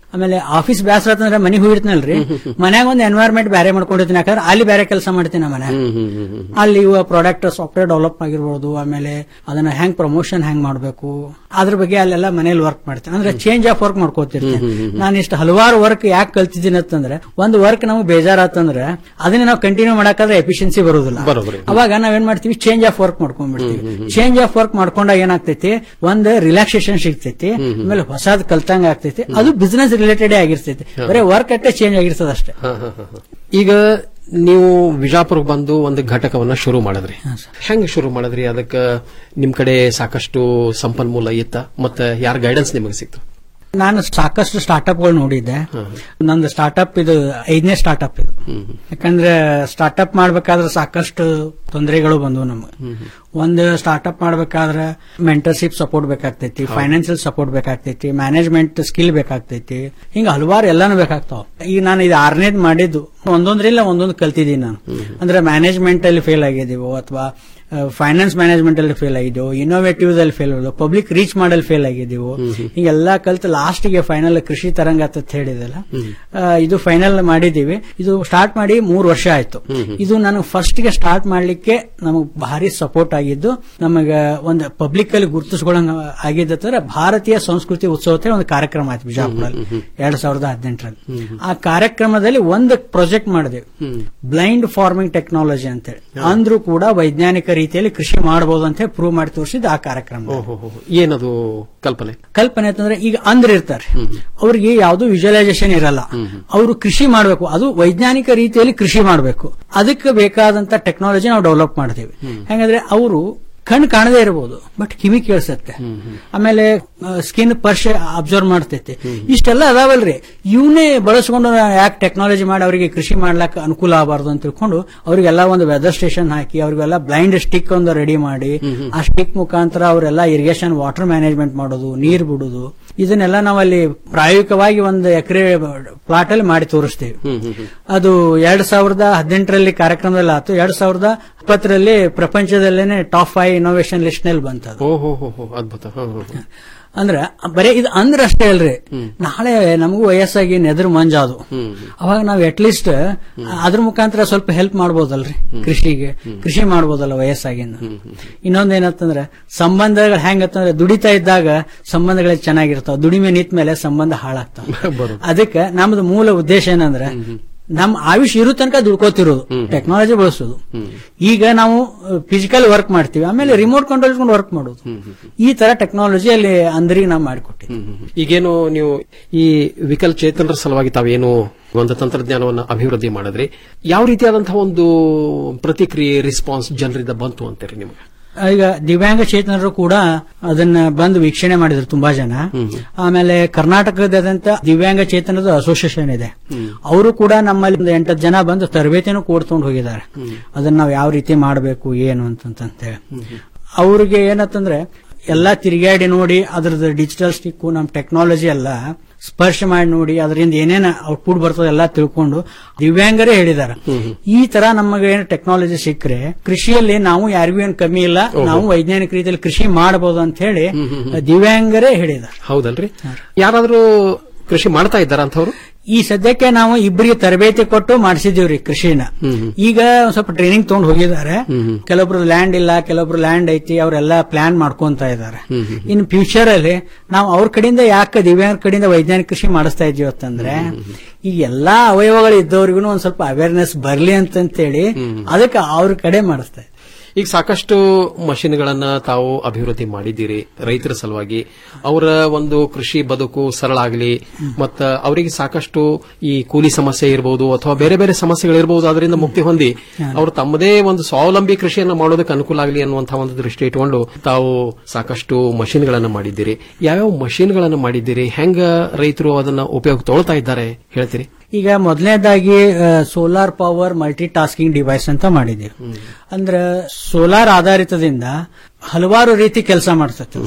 [SPEAKER 1] ಆಮೇಲೆ ಆಫೀಸ್ ಬ್ಯಾಸರ ಆತಂದ್ರೆ ಮನೆಗೆ ಹೋಗಿರ್ತೀನಲ್ರಿ ಮನ್ಯಾಗ ಒಂದು ಎನ್ವೈರ್ಮೆಂಟ್ ಬೇರೆ ಮಾಡ್ಕೊಂಡಿರ್ತೀನಿ ಯಾಕಂದ್ರೆ ಅಲ್ಲಿ ಬೇರೆ ಕೆಲಸ ಮಾಡ್ತೀನಿ ನಮ್ಮ ಮನ್ಯಾಗ ಅಲ್ಲಿ ಇವ ಪ್ರಾಡಕ್ಟ್ ಸಾಫ್ಟ್ವೇರ್ ಡೆವಲಪ್ ಆಗಿರ್ಬೋದು ಆಮೇಲೆ ಅದನ್ನ ಹೆಂಗ್ ಪ್ರಮೋಷನ್ ಹೆಂಗ್ ಮಾಡಬೇಕು ಅದ್ರ ಬಗ್ಗೆ ಅಲ್ಲೆಲ್ಲ ಮನೇಲಿ ವರ್ಕ್ ಮಾಡ್ತೀನಿ ಅಂದ್ರೆ ಚೇಂಜ್ ಆಫ್ ವರ್ಕ್ ಮಾಡ್ಕೋತಿರ್ತೀನಿ ನಾನು ಇಷ್ಟು ಹಲವಾರು ವರ್ಕ್ ಯಾಕೆ ಕಲ್ತಿದ್ದೀನಿ ಅಂತಂದ್ರೆ ಒಂದು ವರ್ಕ್ ನಮಗೆ ಬೇಜಾರಾತಂದ್ರೆ ಅದನ್ನ ನಾವು ಕಂಟಿನ್ಯೂ ಮಾಡಕ್ಕಾದ್ರೆ ಎಫಿಷಿಯನ್ಸಿ ಬರೋದಿಲ್ಲ
[SPEAKER 23] ಬರೋಬ್ಬರಿ.
[SPEAKER 1] ಅವಾಗ ನಾವೇನ್ ಮಾಡ್ತೀವಿ ಚೇಂಜ್ ಆಫ್ ವರ್ಕ್ ಮಾಡ್ಕೊಂಡ್ಬಿಡ್ತೀವಿ ಚೇಂಜ್ ಆಫ್ ವರ್ಕ್ ಮಾಡ್ಕೊಂಡಾಗ ಏನಾಗ್ತೈತಿ ಒಂದು ರಿಲ್ಯಾಕ್ಸೇಷನ್ ಸಿಗ್ತೈತಿ ಆಮೇಲೆ ಹೊಸದ್ ಕಲ್ತಂಗ ಆಗ್ತೈತಿ ಅದು ಬಿಸ್ನೆಸ್ ರಿಲೇಟೆಡ್ ಆಗಿರ್ತೈತಿ ಬರೀ ವರ್ಕ್ ಅಟ್ಟೆ ಚೇಂಜ್ ಆಗಿರ್ತದ ಅಷ್ಟೇ
[SPEAKER 23] ಹ, ಹ, ಹ, ಹ. ಈಗ ನೀವು ವಿಜಾಪುರಕ್ಕೆ ಬಂದು ಒಂದು ಘಟಕವನ್ನ ಶುರು ಮಾಡಿದ್ರಿ ಹೆಂಗ್ ಶುರು ಮಾಡಿದ್ರಿ ಅದಕ್ಕೆ ನಿಮ್ ಕಡೆ ಸಾಕಷ್ಟು ಸಂಪನ್ಮೂಲ ಇತ್ತ ಮತ್ತೆ ಯಾರ ಗೈಡೆನ್ಸ್ ನಿಮಗೆ ಸಿಕ್ತು
[SPEAKER 1] ನಾನು ಸಾಕಷ್ಟು ಸ್ಟಾರ್ಟ್ಅಪ್ಗಳು ನೋಡಿದ್ದೆ ನಂದು ಸ್ಟಾರ್ಟ್ಅಪ್ ಇದು ಐದನೇ ಸ್ಟಾರ್ಟ್ಅಪ್ ಇದು ಯಾಕಂದ್ರೆ ಸ್ಟಾರ್ಟ್ಅಪ್ ಮಾಡ್ಬೇಕಾದ್ರೆ ಸಾಕಷ್ಟು ತೊಂದರೆಗಳು ಬಂದವು ನಮ್ಗೆ ಒಂದು ಸ್ಟಾರ್ಟ್ಅಪ್ ಮಾಡ್ಬೇಕಾದ್ರೆ ಮೆಂಟರ್ಶಿಪ್ ಸಪೋರ್ಟ್ ಬೇಕಾಗ್ತೈತಿ ಫೈನಾನ್ಷಿಯಲ್ ಸಪೋರ್ಟ್ ಬೇಕಾಗ್ತೈತಿ ಮ್ಯಾನೇಜ್ಮೆಂಟ್ ಸ್ಕಿಲ್ ಬೇಕಾಗ್ತೈತಿ ಹಿಂಗ ಹಲವಾರು ಎಲ್ಲಾನು ಬೇಕಾಗ್ತಾವ ಈಗ ನಾನು ಇದು ಆರನೇದ್ ಮಾಡಿದ್ದು ಒಂದೊಂದ್ರಿಲ್ಲ ಒಂದೊಂದು ಕಲ್ತಿದ್ದೀನಿ ನಾನು ಅಂದ್ರೆ ಮ್ಯಾನೇಜ್ಮೆಂಟ್ ಅಲ್ಲಿ ಫೇಲ್ ಆಗಿದ್ದೀವೋ ಅಥವಾ ಫೈನಾನ್ಸ್ ಮ್ಯಾನೇಜ್ಮೆಂಟ್ ಅಲ್ಲಿ ಫೇಲ್ ಆಗಿದ್ದೆವು ಇನ್ನೋವೇಟಿವ್ ಅಲ್ಲಿ ಫೇಲ್ ಆಗಿದ್ದೆವು ಪಬ್ಲಿಕ್ ರೀಚ್ ಮಾಡಲ್ ಫೇಲ್ ಆಗಿದ್ದೀವು ಹಿಂಗೆಲ್ಲಾ ಕಲ್ತು ಲಾಸ್ಟ್ಗೆ ಫೈನಲ್ ಕೃಷಿ ತರಂಗ ಅಂತ ಹೇಳಿದಲ್ಲ ಆ, ಇದು ಫೈನಲ್ ಮಾಡಿದೀವಿ ಇದು ಸ್ಟಾರ್ಟ್ ಮಾಡಿ ಮೂರು ವರ್ಷ ಆಯ್ತು ಇದು ನನಗೆ ಫಸ್ಟ್ ಗೆ ಸ್ಟಾರ್ಟ್ ಮಾಡ್ಲಿಕ್ಕೆ ನಮಗ್ ಭಾರಿ ಸಪೋರ್ಟ್ ಆಗಿದ್ದು ನಮಗೆ ಒಂದು ಪಬ್ಲಿಕ್ ಅಲ್ಲಿ ಗುರುತಿಸ್ಕೊಳ್ಳಂಗ ಆಗಿದ್ದಂದ್ರೆ ಭಾರತೀಯ ಸಂಸ್ಕೃತಿ ಉತ್ಸವ ಅಂತ ಒಂದು ಕಾರ್ಯಕ್ರಮ ಆಯ್ತು ಬಿಜಾಪುರಲ್ಲಿ ಎರಡ್ ಸಾವಿರದ ಹದಿನೆಂಟರಲ್ಲಿ ಆ ಕಾರ್ಯಕ್ರಮದಲ್ಲಿ ಒಂದು ಪ್ರಾಜೆಕ್ಟ್ ಮಾಡಿದೆವು ಬ್ಲೈಂಡ್ ಫಾರ್ಮಿಂಗ್ ಟೆಕ್ನಾಲಜಿ ಅಂತೇಳಿ ಅಂದ್ರೂ ಕೂಡ ವೈಜ್ಞಾನಿಕ ರೀತಿಯಲ್ಲಿ ಕೃಷಿ ಮಾಡಬಹುದು ಅಂತ ಪ್ರೂವ್ ಮಾಡಿ ತೋರಿಸಿದ್ದು ಆ ಕಾರ್ಯಕ್ರಮ
[SPEAKER 23] ಏನದು ಕಲ್ಪನೆ
[SPEAKER 1] ಕಲ್ಪನೆ ಅಂತಂದ್ರೆ ಈಗ ಅಂದ್ರ ಇರ್ತಾರೆ ಅವ್ರಿಗೆ ಯಾವ್ದು ವಿಜುವಲೈಸೇಷನ್ ಇರಲ್ಲ ಅವರು ಕೃಷಿ ಮಾಡಬೇಕು ಅದು ವೈಜ್ಞಾನಿಕ ರೀತಿಯಲ್ಲಿ ಕೃಷಿ ಮಾಡಬೇಕು ಅದಕ್ಕೆ ಬೇಕಾದಂತ ಟೆಕ್ನಾಲಜಿ ನಾವು ಡೆವಲಪ್ ಮಾಡ್ತೀವಿ ಹೆಂಗಂದ್ರೆ ಅವರು ಕಣ್ಣು ಕಾಣದೇ ಇರಬಹುದು ಬಟ್ ಕಿವಿ ಕೇಳಿಸತ್ತೆ ಆಮೇಲೆ ಸ್ಕಿನ್ ಪರ್ಶ್ ಅಬ್ಸರ್ವ್ ಮಾಡ್ತೈತೆ ಇಷ್ಟೆಲ್ಲ ಅದಾವಲ್ರಿ ಇವನ್ನೇ ಬಳಸ್ಕೊಂಡು ಯಾಕೆ ಟೆಕ್ನಾಲಜಿ ಮಾಡಿ ಅವರಿಗೆ ಕೃಷಿ ಮಾಡ್ಲಾಕ ಅನುಕೂಲ ಆಗಬಾರ್ದು ಅಂತ ತಿಳ್ಕೊಂಡು ಅವರಿಗೆಲ್ಲ ಒಂದು ವೆದರ್ ಸ್ಟೇಷನ್ ಹಾಕಿ ಅವರಿಗೆಲ್ಲ ಬ್ಲೈಂಡ್ ಸ್ಟಿಕ್ ಒಂದು ರೆಡಿ ಮಾಡಿ ಆ ಸ್ಟಿಕ್ ಮುಖಾಂತರ ಅವರೆಲ್ಲ ಇರಿಗೇಷನ್ ವಾಟರ್ ಮ್ಯಾನೇಜ್ಮೆಂಟ್ ಮಾಡೋದು ನೀರ್ ಬಿಡುದು ಇದನ್ನೆಲ್ಲ ನಾವಲ್ಲಿ ಪ್ರಾಯೋಗಿಕವಾಗಿ ಒಂದು ಎಕರೆ ಪ್ಲಾಟ್ ಅಲ್ಲಿ ಮಾಡಿ ತೋರಿಸ್ತೀವಿ ಅದು ಎರಡ್ ಸಾವಿರದ ಹದಿನೆಂಟರಲ್ಲಿ ಕಾರ್ಯಕ್ರಮದಲ್ಲಿ ಆಯ್ತು ಎರಡ್ ಸಾವಿರದ ಇಪ್ಪತ್ತರಲ್ಲಿ ಪ್ರಪಂಚದಲ್ಲೇನೆ ಟಾಪ್ ಫೈವ್ ಇನ್ನೋವೇಷನ್ ಲಿಸ್ಟ್ ನಲ್ಲಿ ಬಂತದು
[SPEAKER 23] ಓಹೋ ಹೋ ಹೋ ಅದ್ಭುತ ಹ, ಹ, ಹ.
[SPEAKER 1] ಅಂದ್ರ ಬರೀ ಇದು ಅಂದ್ರ ಅಷ್ಟೇ ಅಲ್ರಿ ನಾಳೆ ನಮಗೂ ವಯಸ್ಸಾಗಿ ನೆದ್ರ ಮಂಜಾದು ಅವಾಗ ನಾವ್ ಅಟ್ಲೀಸ್ಟ್ ಅದ್ರ ಮುಖಾಂತರ ಸ್ವಲ್ಪ ಹೆಲ್ಪ್ ಮಾಡ್ಬೋದಲ್ರಿ ಕೃಷಿಗೆ ಕೃಷಿ ಮಾಡ್ಬೋದಲ್ಲ ವಯಸ್ಸಾಗಿಂದ ಇನ್ನೊಂದೇನಂತಂದ್ರೆ ಸಂಬಂಧಗಳು ಹೆಂಗತ್ತಂದ್ರೆ ದುಡಿತಾ ಇದ್ದಾಗ ಸಂಬಂಧಗಳು ಚೆನ್ನಾಗಿರ್ತಾವ ದುಡಿಮೆ ನಿಂತ ಮೇಲೆ ಸಂಬಂಧ ಹಾಳಾಗ್ತಾವ ಅದಕ್ಕೆ ನಮ್ದು ಮೂಲ ಉದ್ದೇಶ ಏನಂದ್ರೆ ನಮ್ ಆಯುಷ್ ಇರೋ ತನಕ ದುಡ್ಕೋತಿರೋದು ಟೆಕ್ನಾಲಜಿ ಬಳಸೋದು ಈಗ ನಾವು ಫಿಸಿಕಲ್ ವರ್ಕ್ ಮಾಡ್ತೀವಿ ಆಮೇಲೆ ರಿಮೋಟ್ ಕಂಟ್ರೋಲ್ ಇಟ್ಕೊಂಡು ವರ್ಕ್ ಮಾಡೋದು ಈ ತರ ಟೆಕ್ನಾಲಜಿ ಅಲ್ಲಿ ಅಂದ್ರಿಗೆ ನಾವು ಮಾಡಿಕೊಟ್ಟಿವಿ
[SPEAKER 23] ಈಗೇನು ನೀವು ಈ ವಿಕಲಚೇತನರ ಸಲುವಾಗಿ ತಾವೇನು ಒಂದು ತಂತ್ರಜ್ಞಾನವನ್ನು ಅಭಿವೃದ್ಧಿ ಮಾಡಿದ್ರಿ ಯಾವ ರೀತಿಯಾದಂತಹ ಒಂದು ಪ್ರತಿಕ್ರಿಯೆ ರೆಸ್ಪಾನ್ಸ್ ಜನರಿಂದ ಬಂತು ಅಂತೀರಿ ನಿಮಗೆ
[SPEAKER 1] ಈಗ ದಿವ್ಯಾಂಗ ಚೇತನರು ಕೂಡ ಅದನ್ನ ಬಂದು ವೀಕ್ಷಣೆ ಮಾಡಿದ್ರು ತುಂಬಾ ಜನ ಆಮೇಲೆ ಕರ್ನಾಟಕದಾದ್ಯಂತ ದಿವ್ಯಾಂಗ ಚೇತನದ ಅಸೋಸಿಯೇಷನ್ ಇದೆ ಅವರು ಕೂಡ ನಮ್ಮಲ್ಲಿ ಒಂದು ಎಂಟತ್ತು ಜನ ಬಂದು ತರಬೇತಿನೂ ಕೊಡ್ಕೊಂಡು ಹೋಗಿದ್ದಾರೆ ಅದನ್ನ ನಾವು ಯಾವ ರೀತಿ ಮಾಡಬೇಕು ಏನು ಅಂತಂತೇಳಿ ಅವ್ರಿಗೆ ಏನಂತಂದ್ರೆ ಎಲ್ಲಾ ತಿರುಗಾಡಿ ನೋಡಿ ಅದ್ರದ್ದು ಡಿಜಿಟಲ್ ಸ್ಟಿಕ್ ನಮ್ ಟೆಕ್ನಾಲಜಿ ಎಲ್ಲ ಸ್ಪರ್ಶ ಮಾಡಿ ನೋಡಿ ಅದರಿಂದ ಏನೇನ ಔಟ್ಪುಟ್ ಬರ್ತದೆ ಎಲ್ಲ ತಿಳ್ಕೊಂಡು ದಿವ್ಯಾಂಗರೇ ಹೇಳಿದಾರೆ ಈ ತರ ನಮಗೆ ಏನು ಟೆಕ್ನಾಲಜಿ ಸಿಕ್ಕರೆ ಕೃಷಿಯಲ್ಲಿ ನಾವು ಯಾರಿಗೂ ಏನು ಕಮ್ಮಿ ಇಲ್ಲ ನಾವು ವೈಜ್ಞಾನಿಕ ರೀತಿಯಲ್ಲಿ ಕೃಷಿ ಮಾಡಬಹುದು ಅಂತ ಹೇಳಿ ದಿವ್ಯಾಂಗರೇ ಹೇಳಿದ್ದಾರೆ
[SPEAKER 23] ಹೌದಲ್ರಿ ಯಾರಾದ್ರೂ ಕೃಷಿ ಮಾಡ್ತಾ ಇದ್ದಾರ ಅಂತವ್ರು
[SPEAKER 1] ಈ ಸದ್ಯಕ್ಕೆ ನಾವು ಇಬ್ಬರಿಗೆ ತರಬೇತಿ ಕೊಟ್ಟು ಮಾಡಿಸಿದೀವ್ರಿ ಕೃಷಿನ ಈಗ ಒಂದ್ ಸ್ವಲ್ಪ ಟ್ರೈನಿಂಗ್ ತಗೊಂಡು ಹೋಗಿದ್ದಾರೆ ಕೆಲವೊಬ್ರು ಲ್ಯಾಂಡ್ ಇಲ್ಲ ಕೆಲವೊಬ್ರು ಲ್ಯಾಂಡ್ ಐತಿ ಅವರೆಲ್ಲ ಪ್ಲಾನ್ ಮಾಡ್ಕೊಂತ ಇದ್ದಾರೆ ಇನ್ ಫ್ಯೂಚರ್ ಅಲ್ಲಿ ನಾವು ಅವ್ರ ಕಡೆಯಿಂದ ಯಾಕೆ ದಿವ್ಯಾಂಗ ಕಡೆಯಿಂದ ವೈಜ್ಞಾನಿಕ ಕೃಷಿ ಮಾಡಿಸ್ತಾ ಇದೀವಿ ಅಂತಂದ್ರೆ ಈ ಎಲ್ಲಾ ಅವಯವಗಳು ಇದ್ದವ್ರಿಗೂ ಒಂದ್ ಸ್ವಲ್ಪ ಅವೇರ್ನೆಸ್ ಬರ್ಲಿ ಅಂತಂತೇಳಿ ಅದಕ್ಕೆ ಅವ್ರ ಕಡೆ ಮಾಡಿಸ್ತಾ ಇದ್ದೀವಿ.
[SPEAKER 23] ಈಗ ಸಾಕಷ್ಟು ಮಷಿನ್ಗಳನ್ನ ತಾವು ಅಭಿವೃದ್ಧಿ ಮಾಡಿದ್ದೀರಿ ರೈತರ ಸಲುವಾಗಿ ಅವರ ಒಂದು ಕೃಷಿ ಬದುಕು ಸರಳ ಆಗಲಿ ಮತ್ತ ಅವರಿಗೆ ಸಾಕಷ್ಟು ಈ ಕೂಲಿ ಸಮಸ್ಯೆ ಇರಬಹುದು ಅಥವಾ ಬೇರೆ ಬೇರೆ ಸಮಸ್ಯೆಗಳಿರಬಹುದು ಅದರಿಂದ ಮುಕ್ತಿ ಹೊಂದಿ ಅವರು ತಮ್ಮದೇ ಒಂದು ಸ್ವಾವಲಂಬಿ ಕೃಷಿಯನ್ನ ಮಾಡೋದಕ್ಕೆ ಅನುಕೂಲ ಆಗಲಿ ಅನ್ನುವಂತಹ ಒಂದು ದೃಷ್ಟಿ ಇಟ್ಕೊಂಡು ತಾವು ಸಾಕಷ್ಟು ಮಷಿನ್ಗಳನ್ನ ಮಾಡಿದ್ದೀರಿ ಯಾವ್ಯಾವ ಮಷಿನ್ಗಳನ್ನ ಮಾಡಿದ್ದೀರಿ ಹೆಂಗ ರೈತರು ಅದನ್ನ ಉಪಯೋಗ ತೊಗೊಳ್ತಾ ಇದ್ದಾರೆ ಹೇಳ್ತೀರಿ
[SPEAKER 1] ಈಗ ಮೊದಲನೇದಾಗಿ solar power multi tasking device ಅಂತ ಮಾಡಿದ್ದೀವಿ ಅಂದ್ರೆ ಸೋಲಾರ್ ಆಧಾರಿತದಿಂದ ಹಲವಾರು ರೀತಿ ಕೆಲಸ ಮಾಡ್ತದೆ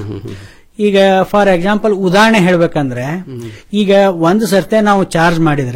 [SPEAKER 1] ಈಗ ಫಾರ್ ಎಕ್ಸಾಂಪಲ್ ಉದಾಹರಣೆ ಹೇಳ್ಬೇಕಂದ್ರೆ ಈಗ ಒಂದು ಸರ್ತೆ ನಾವು ಚಾರ್ಜ್ ಮಾಡಿದ್ರೆ